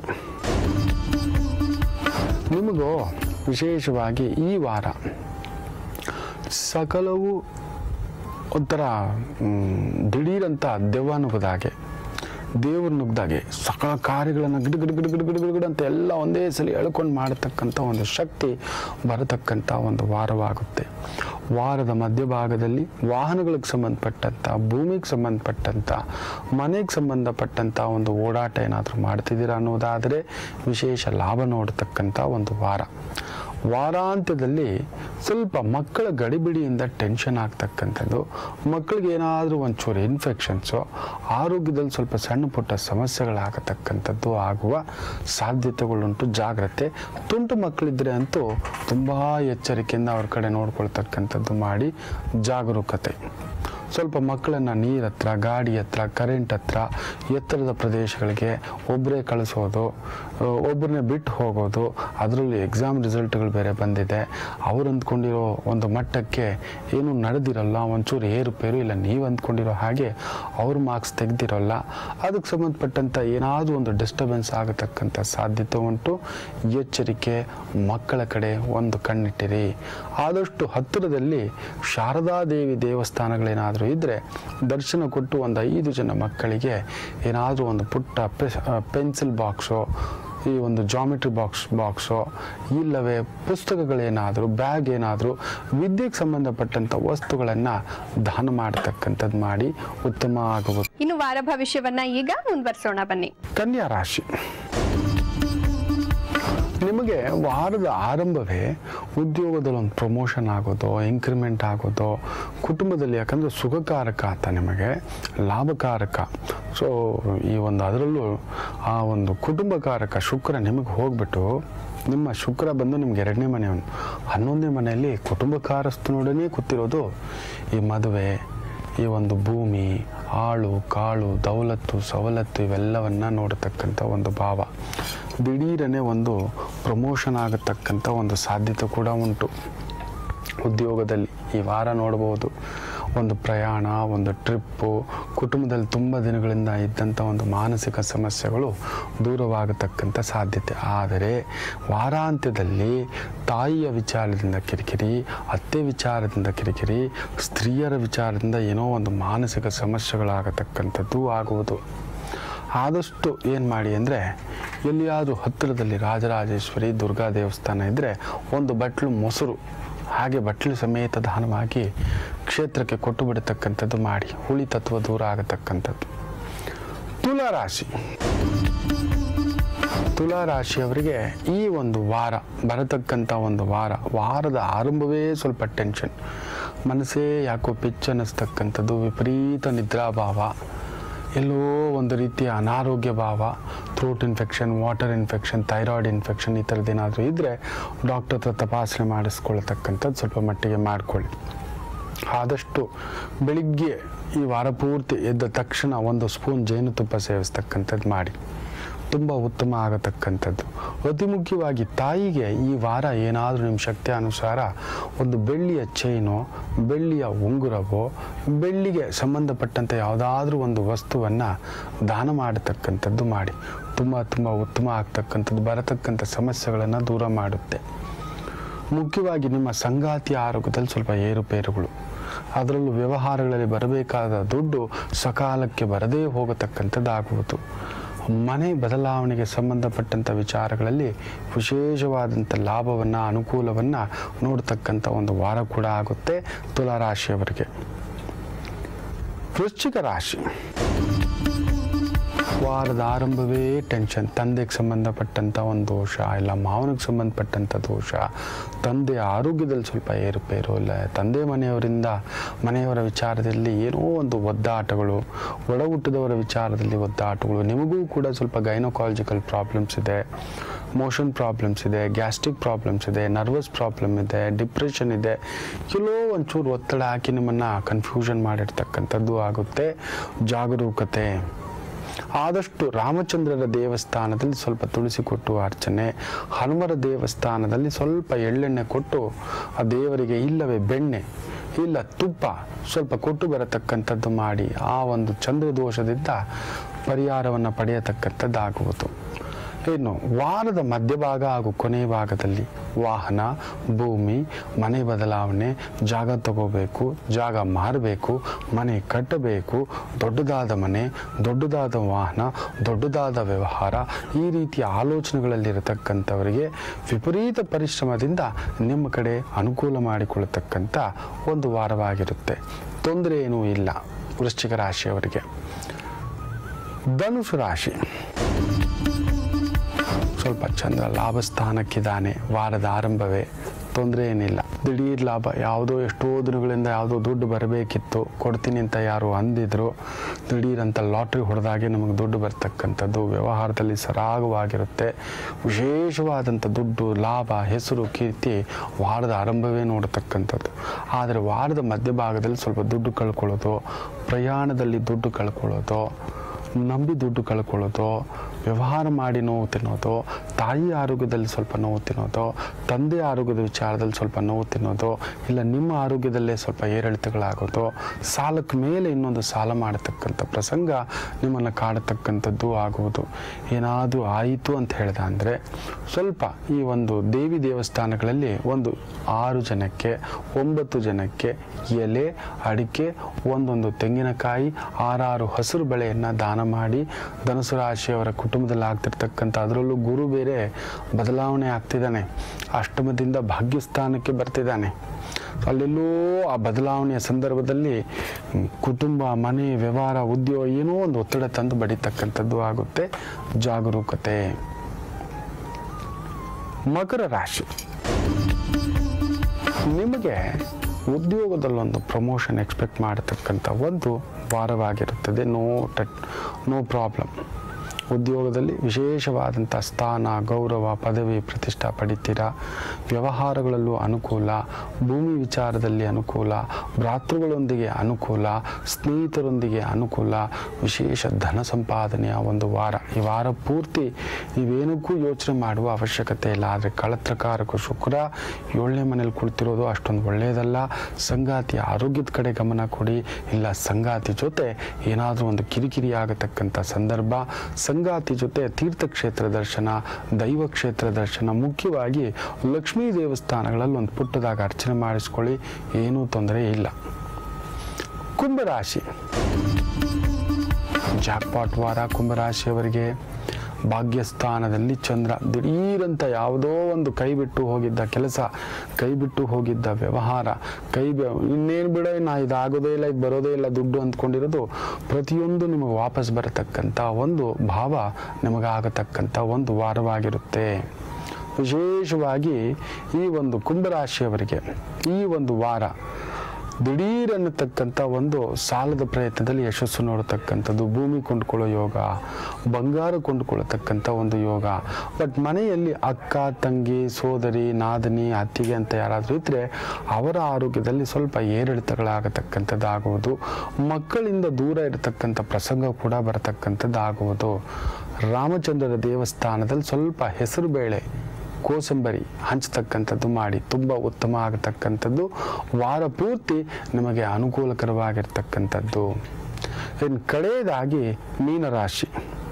ನಿಮಗೂ ವಿಶೇಷವಾಗಿ ಈ ವಾರ ಸಕಲವು ಒಂಥರ ಮ್, ದಿಢೀರಂತ ದೆವ್ವ ನುಗ್ಗದಾಗೆ ದೇವ್ರು ನುಗ್ದಾಗೆ ಸಕಲ ಕಾರ್ಯಗಳನ್ನು ಗಿಡ ಗಿಡ ಗಿಡ ಗಿಡ ಗಿಡ ಗಿಡ ಗಿಡ ಅಂತ ಎಲ್ಲ ಒಂದೇ ಸಲ ಎಳ್ಕೊಂಡು ಮಾಡತಕ್ಕಂಥ ಒಂದು ಶಕ್ತಿ ಬರತಕ್ಕಂಥ ಒಂದು ವಾರವಾಗುತ್ತೆ ವಾರದ ಮಧ್ಯಭಾಗದಲ್ಲಿ ವಾಹನಗಳಿಗೆ ಸಂಬಂಧಪಟ್ಟಂಥ ಭೂಮಿಗೆ ಸಂಬಂಧಪಟ್ಟಂಥ ಮನೆಗೆ ಸಂಬಂಧಪಟ್ಟಂಥ ಒಂದು ಓಡಾಟ ಏನಾದರೂ ಮಾಡ್ತಿದ್ದೀರಾ ಅನ್ನೋದಾದರೆ ವಿಶೇಷ ಲಾಭ ನೋಡತಕ್ಕಂಥ ಒಂದು ವಾರ ವಾರಾಂತ್ಯದಲ್ಲಿ ಸ್ವಲ್ಪ ಮಕ್ಕಳ ಗಡಿಬಿಡಿಯಿಂದ ಟೆನ್ಷನ್ ಆಗ್ತಕ್ಕಂಥದ್ದು ಮಕ್ಕಳಿಗೆ ಏನಾದರೂ ಒಂಚೂರು ಇನ್ಫೆಕ್ಷನ್ಸು ಆರೋಗ್ಯದಲ್ಲಿ ಸ್ವಲ್ಪ ಸಣ್ಣ ಪುಟ್ಟ ಸಮಸ್ಯೆಗಳಾಗತಕ್ಕಂಥದ್ದು ಆಗುವ ಸಾಧ್ಯತೆಗಳುಂಟು ಜಾಗ್ರತೆ ತುಂಟು ಮಕ್ಕಳಿದ್ರೆ ಅಂತೂ ತುಂಬ ಎಚ್ಚರಿಕೆಯಿಂದ ಅವ್ರ ಕಡೆ ನೋಡ್ಕೊಳ್ತಕ್ಕಂಥದ್ದು ಮಾಡಿ ಜಾಗರೂಕತೆ ಸ್ವಲ್ಪ ಮಕ್ಕಳನ್ನು ನೀರ ಹತ್ರ ಗಾಡಿ ಹತ್ರ ಕರೆಂಟ್ ಹತ್ರ ಎತ್ತರದ ಪ್ರದೇಶಗಳಿಗೆ ಒಬ್ಬರೇ ಕಳಿಸೋದು ಒಬ್ಬರನ್ನೇ ಬಿಟ್ಟು ಹೋಗೋದು ಅದರಲ್ಲಿ ಎಕ್ಸಾಮ್ ರಿಸಲ್ಟ್ಗಳು ಬೇರೆ ಬಂದಿದೆ ಅವ್ರು ಅಂದ್ಕೊಂಡಿರೋ ಒಂದು ಮಟ್ಟಕ್ಕೆ ಏನು ನಡೆದಿರಲ್ಲ ಒಂಚೂರು ಏರುಪೇರು ಇಲ್ಲ ನೀವು ಅಂದ್ಕೊಂಡಿರೋ ಹಾಗೆ ಅವ್ರ ಮಾರ್ಕ್ಸ್ ತೆಗ್ದಿರೋಲ್ಲ ಅದಕ್ಕೆ ಸಂಬಂಧಪಟ್ಟಂಥ ಏನಾದರೂ ಒಂದು ಡಿಸ್ಟರ್ಬೆನ್ಸ್ ಆಗತಕ್ಕಂಥ ಸಾಧ್ಯತೆ ಉಂಟು ಎಚ್ಚರಿಕೆ ಮಕ್ಕಳ ಕಡೆ ಒಂದು ಕಣ್ಣಿಟ್ಟಿರಿ ಆದಷ್ಟು ಹತ್ತಿರದಲ್ಲಿ ಶಾರದಾದೇವಿ ದೇವಸ್ಥಾನಗಳೇನಾದರೂ ಇದ್ದರೆ ದರ್ಶನ ಕೊಟ್ಟು ಒಂದು ಐದು ಜನ ಮಕ್ಕಳಿಗೆ ಏನಾದರೂ ಒಂದು ಪುಟ್ಟ ಪೆನ್ಸಿಲ್ ಬಾಕ್ಸು ಈ ಒಂದು ಜಾಮಿಟ್ರಿ ಬಾಕ್ಸ್ ಬಾಕ್ಸು ಇಲ್ಲವೇ ಪುಸ್ತಕಗಳೇನಾದರೂ ಬ್ಯಾಗ್ ಏನಾದರೂ ವಿದ್ಯೆಗೆ ಸಂಬಂಧಪಟ್ಟಂಥ ವಸ್ತುಗಳನ್ನು ದಾನ ಮಾಡತಕ್ಕಂಥದ್ದು ಮಾಡಿ ಉತ್ತಮ ಆಗುವುದು ಇನ್ನು ವಾರ ಭವಿಷ್ಯವನ್ನ ಈಗ ಮುಂದುವರಿಸೋಣ ಬನ್ನಿ ಕನ್ಯಾ ರಾಶಿ ನಿಮಗೆ ವಾರದ ಆರಂಭವೇ ಉದ್ಯೋಗದಲ್ಲಿ ಒಂದು ಪ್ರಮೋಷನ್ ಆಗೋದು ಇಂಕ್ರಿಮೆಂಟ್ ಆಗೋದು ಕುಟುಂಬದಲ್ಲಿ ಯಾಕಂದರೆ ಸುಖಕಾರಕ ಆತ ನಿಮಗೆ ಲಾಭಕಾರಕ ಸೊ ಈ ಒಂದು ಅದರಲ್ಲೂ ಆ ಒಂದು ಕುಟುಂಬಕಾರಕ ಶುಕ್ರ ನಿಮಗೆ ಹೋಗ್ಬಿಟ್ಟು ನಿಮ್ಮ ಶುಕ್ರ ಬಂದು ನಿಮ್ಗೆ ಎರಡನೇ ಮನೆಯವನು ಹನ್ನೊಂದನೇ ಮನೆಯಲ್ಲಿ ಕುಟುಂಬಕಾರಸ್ಥನೊಡನೆ ಕೂತಿರೋದು ಈ ಮದುವೆ ಈ ಒಂದು ಭೂಮಿ ಆಳು ಕಾಳು ದೌಲತ್ತು ಸವಲತ್ತು ಇವೆಲ್ಲವನ್ನ ನೋಡತಕ್ಕಂಥ ಒಂದು ಭಾವ ದಿಢೀರನೆ ಒಂದು ಪ್ರಮೋಷನ್ ಆಗತಕ್ಕಂಥ ಒಂದು ಸಾಧ್ಯತೆ ಕೂಡ ಉಂಟು ಉದ್ಯೋಗದಲ್ಲಿ ಈ ವಾರ ನೋಡ್ಬೋದು ಒಂದು ಪ್ರಯಾಣ ಒಂದು ಟ್ರಿಪ್ಪು ಕುಟುಂಬದಲ್ಲಿ ತುಂಬ ದಿನಗಳಿಂದ ಇದ್ದಂಥ ಒಂದು ಮಾನಸಿಕ ಸಮಸ್ಯೆಗಳು ದೂರವಾಗತಕ್ಕಂಥ ಸಾಧ್ಯತೆ ಆದರೆ ವಾರಾಂತ್ಯದಲ್ಲಿ ತಾಯಿಯ ವಿಚಾರದಿಂದ ಕಿರಿಕಿರಿ ಅತ್ತೆ ವಿಚಾರದಿಂದ ಕಿರಿಕಿರಿ ಸ್ತ್ರೀಯರ ವಿಚಾರದಿಂದ ಏನೋ ಒಂದು ಮಾನಸಿಕ ಸಮಸ್ಯೆಗಳಾಗತಕ್ಕಂಥದ್ದು ಆಗುವುದು ಆದಷ್ಟು ಏನು ಮಾಡಿ ಅಂದರೆ ಎಲ್ಲಿಯಾದರೂ ಹತ್ತಿರದಲ್ಲಿ ರಾಜರಾಜೇಶ್ವರಿ ದುರ್ಗಾ ದೇವಸ್ಥಾನ ಇದ್ದರೆ ಒಂದು ಬಟ್ಲು ಮೊಸರು ಹಾಗೆ ಬಟ್ಲು ಸಮೇತ ದಾನವಾಗಿ ಕ್ಷೇತ್ರಕ್ಕೆ ಕೊಟ್ಟು ಬಿಡತಕ್ಕಂಥದ್ದು ಮಾಡಿ ಹುಳಿ ತತ್ವ ದೂರ ಆಗತಕ್ಕಂಥದ್ದು ತುಲಾ ರಾಶಿ ತುಲಾ ರಾಶಿಯವರಿಗೆ ಈ ಒಂದು ವಾರ ಬರತಕ್ಕಂಥ ಒಂದು ವಾರ ವಾರದ ಆರಂಭವೇ ಸ್ವಲ್ಪ ಟೆನ್ಷನ್ ಮನಸ್ಸೇ ಯಾಕೋ ಪಿಚ್ ಅನ್ನಿಸ್ತಕ್ಕಂಥದ್ದು ವಿಪರೀತ ನಿದ್ರಾಭಾವ ಎಲ್ಲೋ ಒಂದು ರೀತಿಯ ಅನಾರೋಗ್ಯ ಭಾವ throat infection water infection thyroid infection ಈ ಥರದ್ದು ಏನಾದರೂ ಇದ್ದರೆ ಡಾಕ್ಟರ್ ಹತ್ರ ತಪಾಸಣೆ ಮಾಡಿಸ್ಕೊಳ್ತಕ್ಕಂಥದ್ದು ಸ್ವಲ್ಪ ಮಟ್ಟಿಗೆ ಮಾಡಿಕೊಳ್ಳಿ ಆದಷ್ಟು ಬೆಳಿಗ್ಗೆ ಈ ವಾರ ಪೂರ್ತಿ ಎದ್ದ ತಕ್ಷಣ ಒಂದು ಸ್ಪೂನ್ ಜೇನುತುಪ್ಪ ಸೇವಿಸ್ತಕ್ಕಂಥದ್ದು ಮಾಡಿ ತುಂಬ ಉತ್ತಮ ಆಗತಕ್ಕಂಥದ್ದು ಅತಿ ಮುಖ್ಯವಾಗಿ ತಾಯಿಗೆ ಈ ವಾರ ಏನಾದರೂ ನಿಮ್ಮ ಶಕ್ತಿ ಅನುಸಾರ ಒಂದು ಬೆಳ್ಳಿಯ ಚೈನು ಬೆಳ್ಳಿಯ ಉಂಗುರವೋ ಬೆಳ್ಳಿಗೆ ಸಂಬಂಧಪಟ್ಟಂಥ ಯಾವುದಾದ್ರೂ ಒಂದು ವಸ್ತುವನ್ನು ದಾನ ಮಾಡತಕ್ಕಂಥದ್ದು ಮಾಡಿ ತುಂಬ ತುಂಬ ಉತ್ತಮ ಆಗ್ತಕ್ಕಂಥದ್ದು ಬರತಕ್ಕಂಥ ಸಮಸ್ಯೆಗಳನ್ನು ದೂರ ಮಾಡುತ್ತೆ ಮುಖ್ಯವಾಗಿ ನಿಮ್ಮ ಸಂಗಾತಿಯ ಆರೋಗ್ಯದಲ್ಲಿ ಸ್ವಲ್ಪ ಏರುಪೇರುಗಳು ಅದರಲ್ಲೂ ವ್ಯವಹಾರಗಳಲ್ಲಿ ಬರಬೇಕಾದ ದುಡ್ಡು ಸಕಾಲಕ್ಕೆ ಬರದೇ ಹೋಗತಕ್ಕಂಥದ್ದಾಗುವುದು ಮನೆ ಬದಲಾವಣೆಗೆ ಸಂಬಂಧಪಟ್ಟಂಥ ವಿಚಾರಗಳಲ್ಲಿ ವಿಶೇಷವಾದಂಥ ಲಾಭವನ್ನು ಅನುಕೂಲವನ್ನು ನೋಡ್ತಕ್ಕಂಥ ಒಂದು ವಾರ ಕೂಡ ಆಗುತ್ತೆ ತುಲಾರಾಶಿಯವರಿಗೆ ವೃಶ್ಚಿಕ ರಾಶಿ ವಾರದ ಆರಂಭವೇ ಟೆನ್ಷನ್ ತಂದೆಗೆ ಸಂಬಂಧಪಟ್ಟಂಥ ಒಂದು ದೋಷ ಇಲ್ಲ ಮಾವನಿಗೆ ಸಂಬಂಧಪಟ್ಟಂಥ ದೋಷ ತಂದೆಯ ಆರೋಗ್ಯದಲ್ಲಿ ಸ್ವಲ್ಪ ಏರುಪೇರು ಇಲ್ಲ ತಂದೆ ಮನೆಯವರಿಂದ ಮನೆಯವರ ವಿಚಾರದಲ್ಲಿ ಏನೋ ಒಂದು ಒದ್ದಾಟಗಳು ಒಡ ಹುಟ್ಟಿದವರ ವಿಚಾರದಲ್ಲಿ ಒದ್ದಾಟಗಳು ನಿಮಗೂ ಕೂಡ ಸ್ವಲ್ಪ ಗೈನೋಕಾಲಜಿಕಲ್ ಪ್ರಾಬ್ಲಮ್ಸ್ ಇದೆ ಮೋಷನ್ ಪ್ರಾಬ್ಲಮ್ಸ್ ಇದೆ ಗ್ಯಾಸ್ಟ್ರಿಕ್ ಪ್ರಾಬ್ಲಮ್ಸ್ ಇದೆ ನರ್ವಸ್ ಪ್ರಾಬ್ಲಮ್ ಇದೆ ಡಿಪ್ರೆಷನ್ ಇದೆ ಕೆಲೋ ಒಂಚೂರು ಒತ್ತಡ ಹಾಕಿ ನಿಮ್ಮನ್ನು ಕನ್ಫ್ಯೂಷನ್ ಮಾಡಿರ್ತಕ್ಕಂಥದ್ದು ಆಗುತ್ತೆ ಜಾಗರೂಕತೆ ಆದಷ್ಟು ರಾಮಚಂದ್ರರ ದೇವಸ್ಥಾನದಲ್ಲಿ ಸ್ವಲ್ಪ ತುಳಸಿ ಕೊಟ್ಟು ಅರ್ಚನೆ ಹನುಮರ ದೇವಸ್ಥಾನದಲ್ಲಿ ಸ್ವಲ್ಪ ಎಳ್ಳೆಣ್ಣೆ ಕೊಟ್ಟು ಆ ದೇವರಿಗೆ ಇಲ್ಲವೇ ಬೆಣ್ಣೆ ಇಲ್ಲ ತುಪ್ಪ ಸ್ವಲ್ಪ ಕೊಟ್ಟು ಬರತಕ್ಕಂಥದ್ದು ಮಾಡಿ ಆ ಒಂದು ಚಂದ್ರ ದೋಷದಿಂದ ಪರಿಹಾರವನ್ನು ಪಡೆಯತಕ್ಕಂಥದ್ದಾಗುವುದು ಇನ್ನು ವಾರದ ಮಧ್ಯಭಾಗ ಹಾಗೂ ಕೊನೆಯ ಭಾಗದಲ್ಲಿ ವಾಹನ ಭೂಮಿ ಮನೆ ಬದಲಾವಣೆ ಜಾಗ ತಗೋಬೇಕು ಜಾಗ ಮಾರಬೇಕು ಮನೆ ಕಟ್ಟಬೇಕು ದೊಡ್ಡದಾದ ಮನೆ ದೊಡ್ಡದಾದ ವಾಹನ ದೊಡ್ಡದಾದ ವ್ಯವಹಾರ ಈ ರೀತಿಯ ಆಲೋಚನೆಗಳಲ್ಲಿರತಕ್ಕಂಥವರಿಗೆ ವಿಪರೀತ ಪರಿಶ್ರಮದಿಂದ ನಿಮ್ಮ ಕಡೆ ಅನುಕೂಲ ಮಾಡಿಕೊಳ್ಳತಕ್ಕಂಥ ಒಂದು ವಾರವಾಗಿರುತ್ತೆ ತೊಂದರೆ ಏನೂ ಇಲ್ಲ ವೃಶ್ಚಿಕ ರಾಶಿಯವರಿಗೆ ಧನುಸು ರಾಶಿ ಸ್ವಲ್ಪ ಚಂದ್ರ ಲಾಭ ಸ್ಥಾನಕ್ಕಿದ್ದಾನೆ ವಾರದ ಆರಂಭವೇ ತೊಂದರೆ ಏನಿಲ್ಲ ದಿಢೀರ್ ಲಾಭ ಯಾವುದೋ ಎಷ್ಟೋ ದಿನಗಳಿಂದ ಯಾವುದೋ ದುಡ್ಡು ಬರಬೇಕಿತ್ತು ಕೊಡ್ತೀನಿ ಅಂತ ಯಾರು ಅಂದಿದ್ರು ದಿಢೀರ್ ಅಂತ ಲಾಟ್ರಿ ಹೊಡೆದಾಗೆ ನಮಗೆ ದುಡ್ಡು ಬರ್ತಕ್ಕಂಥದ್ದು ವ್ಯವಹಾರದಲ್ಲಿ ಸರಾಗವಾಗಿರುತ್ತೆ ವಿಶೇಷವಾದಂಥ ದುಡ್ಡು ಲಾಭ ಹೆಸರು ಕೀರ್ತಿ ವಾರದ ಆರಂಭವೇ ನೋಡತಕ್ಕಂಥದ್ದು ಆದರೆ ವಾರದ ಮಧ್ಯಭಾಗದಲ್ಲಿ ಸ್ವಲ್ಪ ದುಡ್ಡು ಕಳ್ಕೊಳ್ಳೋದು ಪ್ರಯಾಣದಲ್ಲಿ ದುಡ್ಡು ಕಳ್ಕೊಳ್ಳೋದು ನಂಬಿ ದುಡ್ಡು ಕಳ್ಕೊಳ್ಳೋದು ವ್ಯವಹಾರ ಮಾಡಿ ನೋವು ತಿನ್ನೋದು ತಾಯಿ ಆರೋಗ್ಯದಲ್ಲಿ ಸ್ವಲ್ಪ ನೋವು ತಿನ್ನೋದು ತಂದೆ ಆರೋಗ್ಯದ ವಿಚಾರದಲ್ಲಿ ಸ್ವಲ್ಪ ನೋವು ತಿನ್ನೋದು ಇಲ್ಲ ನಿಮ್ಮ ಆರೋಗ್ಯದಲ್ಲೇ ಸ್ವಲ್ಪ ಏರಿಳಿತಗಳಾಗೋದು ಸಾಲಕ್ಕೆ ಮೇಲೆ ಇನ್ನೊಂದು ಸಾಲ ಮಾಡತಕ್ಕಂಥ ಪ್ರಸಂಗ ನಿಮ್ಮನ್ನು ಕಾಡತಕ್ಕಂಥದ್ದು ಆಗುವುದು ಏನಾದರೂ ಆಯಿತು ಅಂತ ಹೇಳ್ದ ಅಂದರೆ ಸ್ವಲ್ಪ ಈ ಒಂದು ದೇವಿ ದೇವಸ್ಥಾನಗಳಲ್ಲಿ ಒಂದು ಆರು ಜನಕ್ಕೆ ಒಂಬತ್ತು ಜನಕ್ಕೆ ಎಲೆ ಅಡಿಕೆ ಒಂದೊಂದು ತೆಂಗಿನಕಾಯಿ ಆರಾರು ಹಸಿರು ಬೆಳೆಯನ್ನು ದಾನ ಮಾಡಿ ಧನುಸು ರಾಶಿಯವರ ಕುಟುಂಬದಲ್ಲಿ ಆಗ್ತಿರ್ತಕ್ಕಂಥ ಅದರಲ್ಲೂ ಗುರು ಬೇರೆ ಬದಲಾವಣೆ ಆಗ್ತಿದ್ದಾನೆ ಅಷ್ಟಮದಿಂದ ಭಾಗ್ಯಸ್ಥಾನಕ್ಕೆ ಬರ್ತಿದ್ದಾನೆ ಅಲ್ಲೆಲ್ಲೋ ಆ ಬದಲಾವಣೆಯ ಸಂದರ್ಭದಲ್ಲಿ ಮ್, ಕುಟುಂಬ ಮನೆ ವ್ಯವಹಾರ ಉದ್ಯೋಗ ಏನೋ ಒಂದು ಒತ್ತಡ ತಂದು ಬಡಿತಕ್ಕಂಥದ್ದು ಆಗುತ್ತೆ ಜಾಗರೂಕತೆ ಮಕರ ರಾಶಿ ನಿಮಗೆ ಉದ್ಯೋಗದಲ್ಲೊಂದು ಪ್ರಮೋಷನ್ ಎಕ್ಸ್ಪೆಕ್ಟ್ ಮಾಡತಕ್ಕಂಥ ಒಂದು ವಾರವಾಗಿರುತ್ತದೆ ನೋ ಟಟ್ ನೋ ಪ್ರಾಬ್ಲಮ್ ಉದ್ಯೋಗದಲ್ಲಿ ವಿಶೇಷವಾದಂಥ ಸ್ಥಾನ ಗೌರವ ಪದವಿ ಪ್ರತಿಷ್ಠಾ ಪಡಿತೀರಾ ವ್ಯವಹಾರಗಳಲ್ಲೂ ಅನುಕೂಲ ಭೂಮಿ ವಿಚಾರದಲ್ಲಿ ಅನುಕೂಲ ಭ್ರಾತೃಗಳೊಂದಿಗೆ ಅನುಕೂಲ ಸ್ನೇಹಿತರೊಂದಿಗೆ ಅನುಕೂಲ ವಿಶೇಷ ಧನ ಸಂಪಾದನೆಯ ಒಂದು ವಾರ ಈ ವಾರ ಪೂರ್ತಿ ನೀವೇನಕ್ಕೂ ಯೋಚನೆ ಮಾಡುವ ಅವಶ್ಯಕತೆ ಇಲ್ಲ ಆದರೆ ಕಳತ್ರಕಾರಕ ಶುಕ್ರ ಏಳನೇ ಮನೇಲಿ ಕುಳಿತಿರೋದು ಅಷ್ಟೊಂದು ಒಳ್ಳೆಯದಲ್ಲ ಸಂಗಾತಿಯ ಆರೋಗ್ಯದ ಕಡೆ ಗಮನ ಕೊಡಿ ಇಲ್ಲ ಸಂಗಾತಿ ಜೊತೆ ಏನಾದರೂ ಒಂದು ಕಿರಿಕಿರಿ ಆಗತಕ್ಕಂಥ ಸಂದರ್ಭ ಸಂಗಾತಿ ಜೊತೆ ತೀರ್ಥಕ್ಷೇತ್ರ ದರ್ಶನ ದೈವ ಕ್ಷೇತ್ರ ದರ್ಶನ ಮುಖ್ಯವಾಗಿ ಲಕ್ಷ್ಮೀ ದೇವಸ್ಥಾನಗಳಲ್ಲಿ ಒಂದು ಪುಟ್ಟದಾಗ ಅರ್ಚನೆ ಮಾಡಿಸ್ಕೊಳ್ಳಿ ಏನೂ ತೊಂದರೆ ಇಲ್ಲ ಕುಂಭರಾಶಿ ಜಾಕ್ಪಾಟ್ ವಾರ ಕುಂಭರಾಶಿಯವರಿಗೆ ಭಾಗ್ಯಸ್ಥಾನದಲ್ಲಿ ಚಂದ್ರ ದಿಢೀರಂತ ಯಾವುದೋ ಒಂದು ಕೈ ಬಿಟ್ಟು ಹೋಗಿದ್ದ ಕೆಲಸ ಕೈ ಬಿಟ್ಟು ಹೋಗಿದ್ದ ವ್ಯವಹಾರ ಕೈ ಬೆ- ಇನ್ನೇನು ಬಿಡ ನಾ ಇದಾಗೋದೇ ಇಲ್ಲ ಇದು ಬರೋದೇ ಇಲ್ಲ ದುಡ್ಡು ಅಂದ್ಕೊಂಡಿರೋದು ಪ್ರತಿಯೊಂದು ನಿಮಗೆ ವಾಪಸ್ ಬರತಕ್ಕಂಥ ಒಂದು ಭಾವ ನಿಮಗಾಗತಕ್ಕಂಥ ಒಂದು ವಾರವಾಗಿರುತ್ತೆ ವಿಶೇಷವಾಗಿ ಈ ಒಂದು ಕುಂಭರಾಶಿಯವರಿಗೆ ಈ ಒಂದು ವಾರ ದಿಢೀರ್ ಅನ್ನತಕ್ಕಂಥ ಒಂದು ಸಾಲದ ಪ್ರಯತ್ನದಲ್ಲಿ ಯಶಸ್ಸು ನೋಡತಕ್ಕಂಥದ್ದು ಭೂಮಿ ಕೊಂಡ್ಕೊಳ್ಳೋ ಯೋಗ ಬಂಗಾರ ಕೊಂಡ್ಕೊಳ್ಳತಕ್ಕಂಥ ಒಂದು ಯೋಗ ಬಟ್ ಮನೆಯಲ್ಲಿ ಅಕ್ಕ ತಂಗಿ ಸೋದರಿ ನಾದನಿ ಅತ್ತಿಗೆ ಅಂತ ಯಾರಾದರೂ ಇದ್ದರೆ ಅವರ ಆರೋಗ್ಯದಲ್ಲಿ ಸ್ವಲ್ಪ ಏರಿಳಿತಗಳಾಗತಕ್ಕಂಥದ್ದು ಆಗುವುದು ಮಕ್ಕಳಿಂದ ದೂರ ಇರತಕ್ಕಂಥ ಪ್ರಸಂಗ ಕೂಡ ಬರತಕ್ಕಂಥದ್ದು ಆಗುವುದು ರಾಮಚಂದ್ರರ ದೇವಸ್ಥಾನದಲ್ಲಿ ಸ್ವಲ್ಪ ಹೆಸರು ಬೇಳೆ ಕೋಸಂಬರಿ ಹಂಚತಕ್ಕಂಥದ್ದು ಮಾಡಿ ತುಂಬ ಉತ್ತಮ ಆಗತಕ್ಕಂಥದ್ದು ವಾರ ಪೂರ್ತಿ ನಿಮಗೆ ಅನುಕೂಲಕರವಾಗಿರ್ತಕ್ಕಂಥದ್ದು ಇನ್ನು ಕಡೆಯದಾಗಿ ಮೀನರಾಶಿ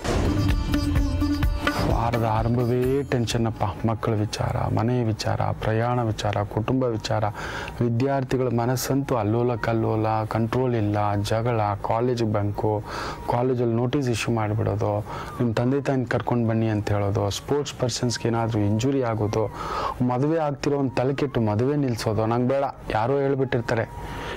ವಾರದ ಆರಂಭವೇ ಟೆನ್ಷನ್ನಪ್ಪ ಮಕ್ಕಳ ವಿಚಾರ ಮನೆ ವಿಚಾರ ಪ್ರಯಾಣ ವಿಚಾರ ಕುಟುಂಬ ವಿಚಾರ ವಿದ್ಯಾರ್ಥಿಗಳ ಮನಸ್ಸಂತೂ ಅಲ್ಲೋಲ ಕಲ್ಲೋಲ ಕಂಟ್ರೋಲ್ ಇಲ್ಲ ಜಗಳ ಕಾಲೇಜಿಗೆ ಬಂಕು ಕಾಲೇಜಲ್ಲಿ ನೋಟಿಸ್ ಇಶ್ಯೂ ಮಾಡಿಬಿಡೋದು ನಿಮ್ಮ ತಂದೆ ತಾಯಿನ ಕರ್ಕೊಂಡು ಬನ್ನಿ ಅಂತ ಹೇಳೋದು ಸ್ಪೋರ್ಟ್ಸ್ ಪರ್ಸನ್ಸ್ಗೆ ಏನಾದರೂ ಇಂಜುರಿ ಆಗೋದು ಮದುವೆ ಆಗ್ತಿರೋ ಒಂದು ತಲೆ ಕೆಟ್ಟು ಮದುವೆ ನಿಲ್ಲಿಸೋದು ನಂಗೆ ಬೇಡ ಯಾರೋ ಹೇಳ್ಬಿಟ್ಟಿರ್ತಾರೆ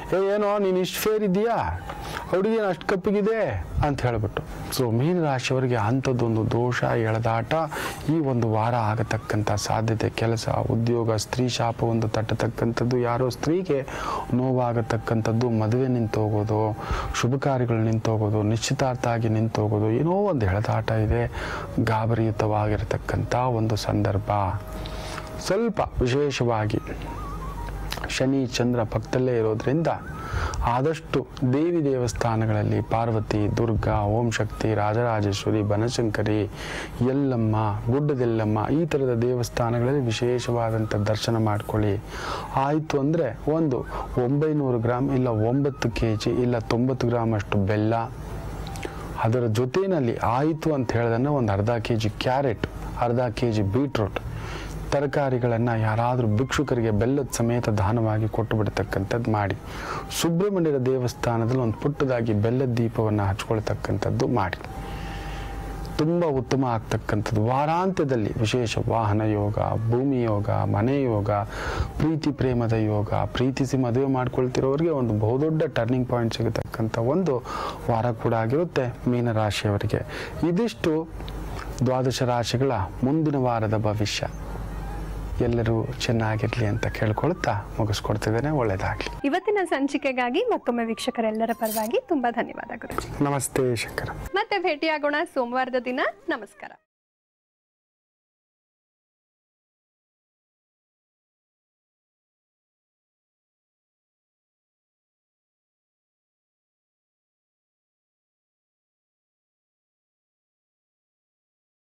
ಏ ಏನೋ ನೀನು ಇಷ್ಟು ಫೇರ್ ಇದೆಯಾ ಹುಡುಗಿನ ಅಷ್ಟು ಕಪ್ಪಿಗಿದೆ ಅಂತ ಹೇಳ್ಬಿಟ್ಟು ಸೊ ಮೀನರಾಶಿಯವರಿಗೆ ಅಂಥದ್ದೊಂದು ದೋಷ ಎಳೆದಾಟ ಈ ಒಂದು ವಾರ ಆಗತಕ್ಕಂಥ ಸಾಧ್ಯತೆ ಕೆಲಸ ಉದ್ಯೋಗ ಸ್ತ್ರೀ ಶಾಪವೊಂದು ತಟ್ಟತಕ್ಕಂಥದ್ದು ಯಾರೋ ಸ್ತ್ರೀಗೆ ನೋವಾಗತಕ್ಕಂಥದ್ದು ಮದುವೆ ನಿಂತೋಗೋದು ಶುಭ ಕಾರ್ಯಗಳು ನಿಂತೋಗೋದು ನಿಶ್ಚಿತಾರ್ಥ ಆಗಿ ನಿಂತೋಗೋದು ಏನೋ ಒಂದು ಎಳೆದಾಟ ಇದೆ ಗಾಬರಿಯುತವಾಗಿರತಕ್ಕಂಥ ಒಂದು ಸಂದರ್ಭ ಸ್ವಲ್ಪ ವಿಶೇಷವಾಗಿ ಶನಿ ಚಂದ್ರ ಪಕ್ಕದಲ್ಲೇ ಇರೋದ್ರಿಂದ ಆದಷ್ಟು ದೇವಿ ದೇವಸ್ಥಾನಗಳಲ್ಲಿ ಪಾರ್ವತಿ ದುರ್ಗಾ ಓಂ ಶಕ್ತಿ ರಾಜರಾಜೇಶ್ವರಿ ಬನಶಂಕರಿ ಎಲ್ಲಮ್ಮ ಗುಡ್ಡದೆಲ್ಲಮ್ಮ ಈ ಥರದ ದೇವಸ್ಥಾನಗಳಲ್ಲಿ ವಿಶೇಷವಾದಂಥ ದರ್ಶನ ಮಾಡ್ಕೊಳ್ಳಿ ಆಯಿತು ಅಂದರೆ ಒಂದು ಒಂಬೈನೂರು ಗ್ರಾಮ್ ಇಲ್ಲ ಒಂಬತ್ತು ಕೆ ಜಿ ಇಲ್ಲ ತೊಂಬತ್ತು ಗ್ರಾಮ್ ಅಷ್ಟು ಬೆಲ್ಲ ಅದರ ಜೊತೆಯಲ್ಲಿ ಆಯಿತು ಅಂತ ಹೇಳಿದ್ರೆ ಒಂದು ಅರ್ಧ ಕೆ ಜಿ ಕ್ಯಾರೆಟ್ ಅರ್ಧ ಕೆ ಜಿ ಬೀಟ್ರೂಟ್ ತರಕಾರಿಗಳನ್ನು ಯಾರಾದರೂ ಭಿಕ್ಷುಕರಿಗೆ ಬೆಲ್ಲದ ಸಮೇತ ದಾನವಾಗಿ ಕೊಟ್ಟು ಬಿಡ್ತಕ್ಕಂಥದ್ದು ಮಾಡಿ ಸುಬ್ರಹ್ಮಣ್ಯರ ದೇವಸ್ಥಾನದಲ್ಲಿ ಒಂದು ಪುಟ್ಟದಾಗಿ ಬೆಲ್ಲದ ದೀಪವನ್ನು ಹಚ್ಕೊಳ್ತಕ್ಕಂಥದ್ದು ಮಾಡಿ ತುಂಬ ಉತ್ತಮ ಆಗ್ತಕ್ಕಂಥದ್ದು ವಾರಾಂತ್ಯದಲ್ಲಿ ವಿಶೇಷ ವಾಹನ ಯೋಗ ಭೂಮಿ ಯೋಗ ಮನೆ ಯೋಗ ಪ್ರೀತಿ ಪ್ರೇಮದ ಯೋಗ ಪ್ರೀತಿಸಿ ಮದುವೆ ಮಾಡ್ಕೊಳ್ತಿರೋರಿಗೆ ಒಂದು ಬಹುದೊಡ್ಡ ಟರ್ನಿಂಗ್ ಪಾಯಿಂಟ್ ಸಿಗತಕ್ಕಂಥ ಒಂದು ವಾರ ಕೂಡ ಆಗಿರುತ್ತೆ ಮೀನರಾಶಿಯವರಿಗೆ ಇದಿಷ್ಟು ದ್ವಾದಶ ರಾಶಿಗಳ ಮುಂದಿನ ವಾರದ ಭವಿಷ್ಯ ಎಲ್ಲರೂ ಚೆನ್ನಾಗಿರಲಿ ಅಂತ ಕೇಳ್ಕೊಳ್ತಾ ಮುಗಿಸ್ಕೊಡ್ತಿದ್ದೇನೆ ಒಳ್ಳೆಯದಾಗಲಿ ಇವತ್ತಿನ ಸಂಚಿಕೆಗಾಗಿ ಮತ್ತೊಮ್ಮೆ ವೀಕ್ಷಕರೆಲ್ಲರ ಪರವಾಗಿ ತುಂಬಾ ಧನ್ಯವಾದ ಗುರುಜಿ ನಮಸ್ತೆ ಶಂಕರ ಮತ್ತೆ ಭೇಟಿಯಾಗೋಣ ಸೋಮವಾರದ ದಿನ ನಮಸ್ಕಾರ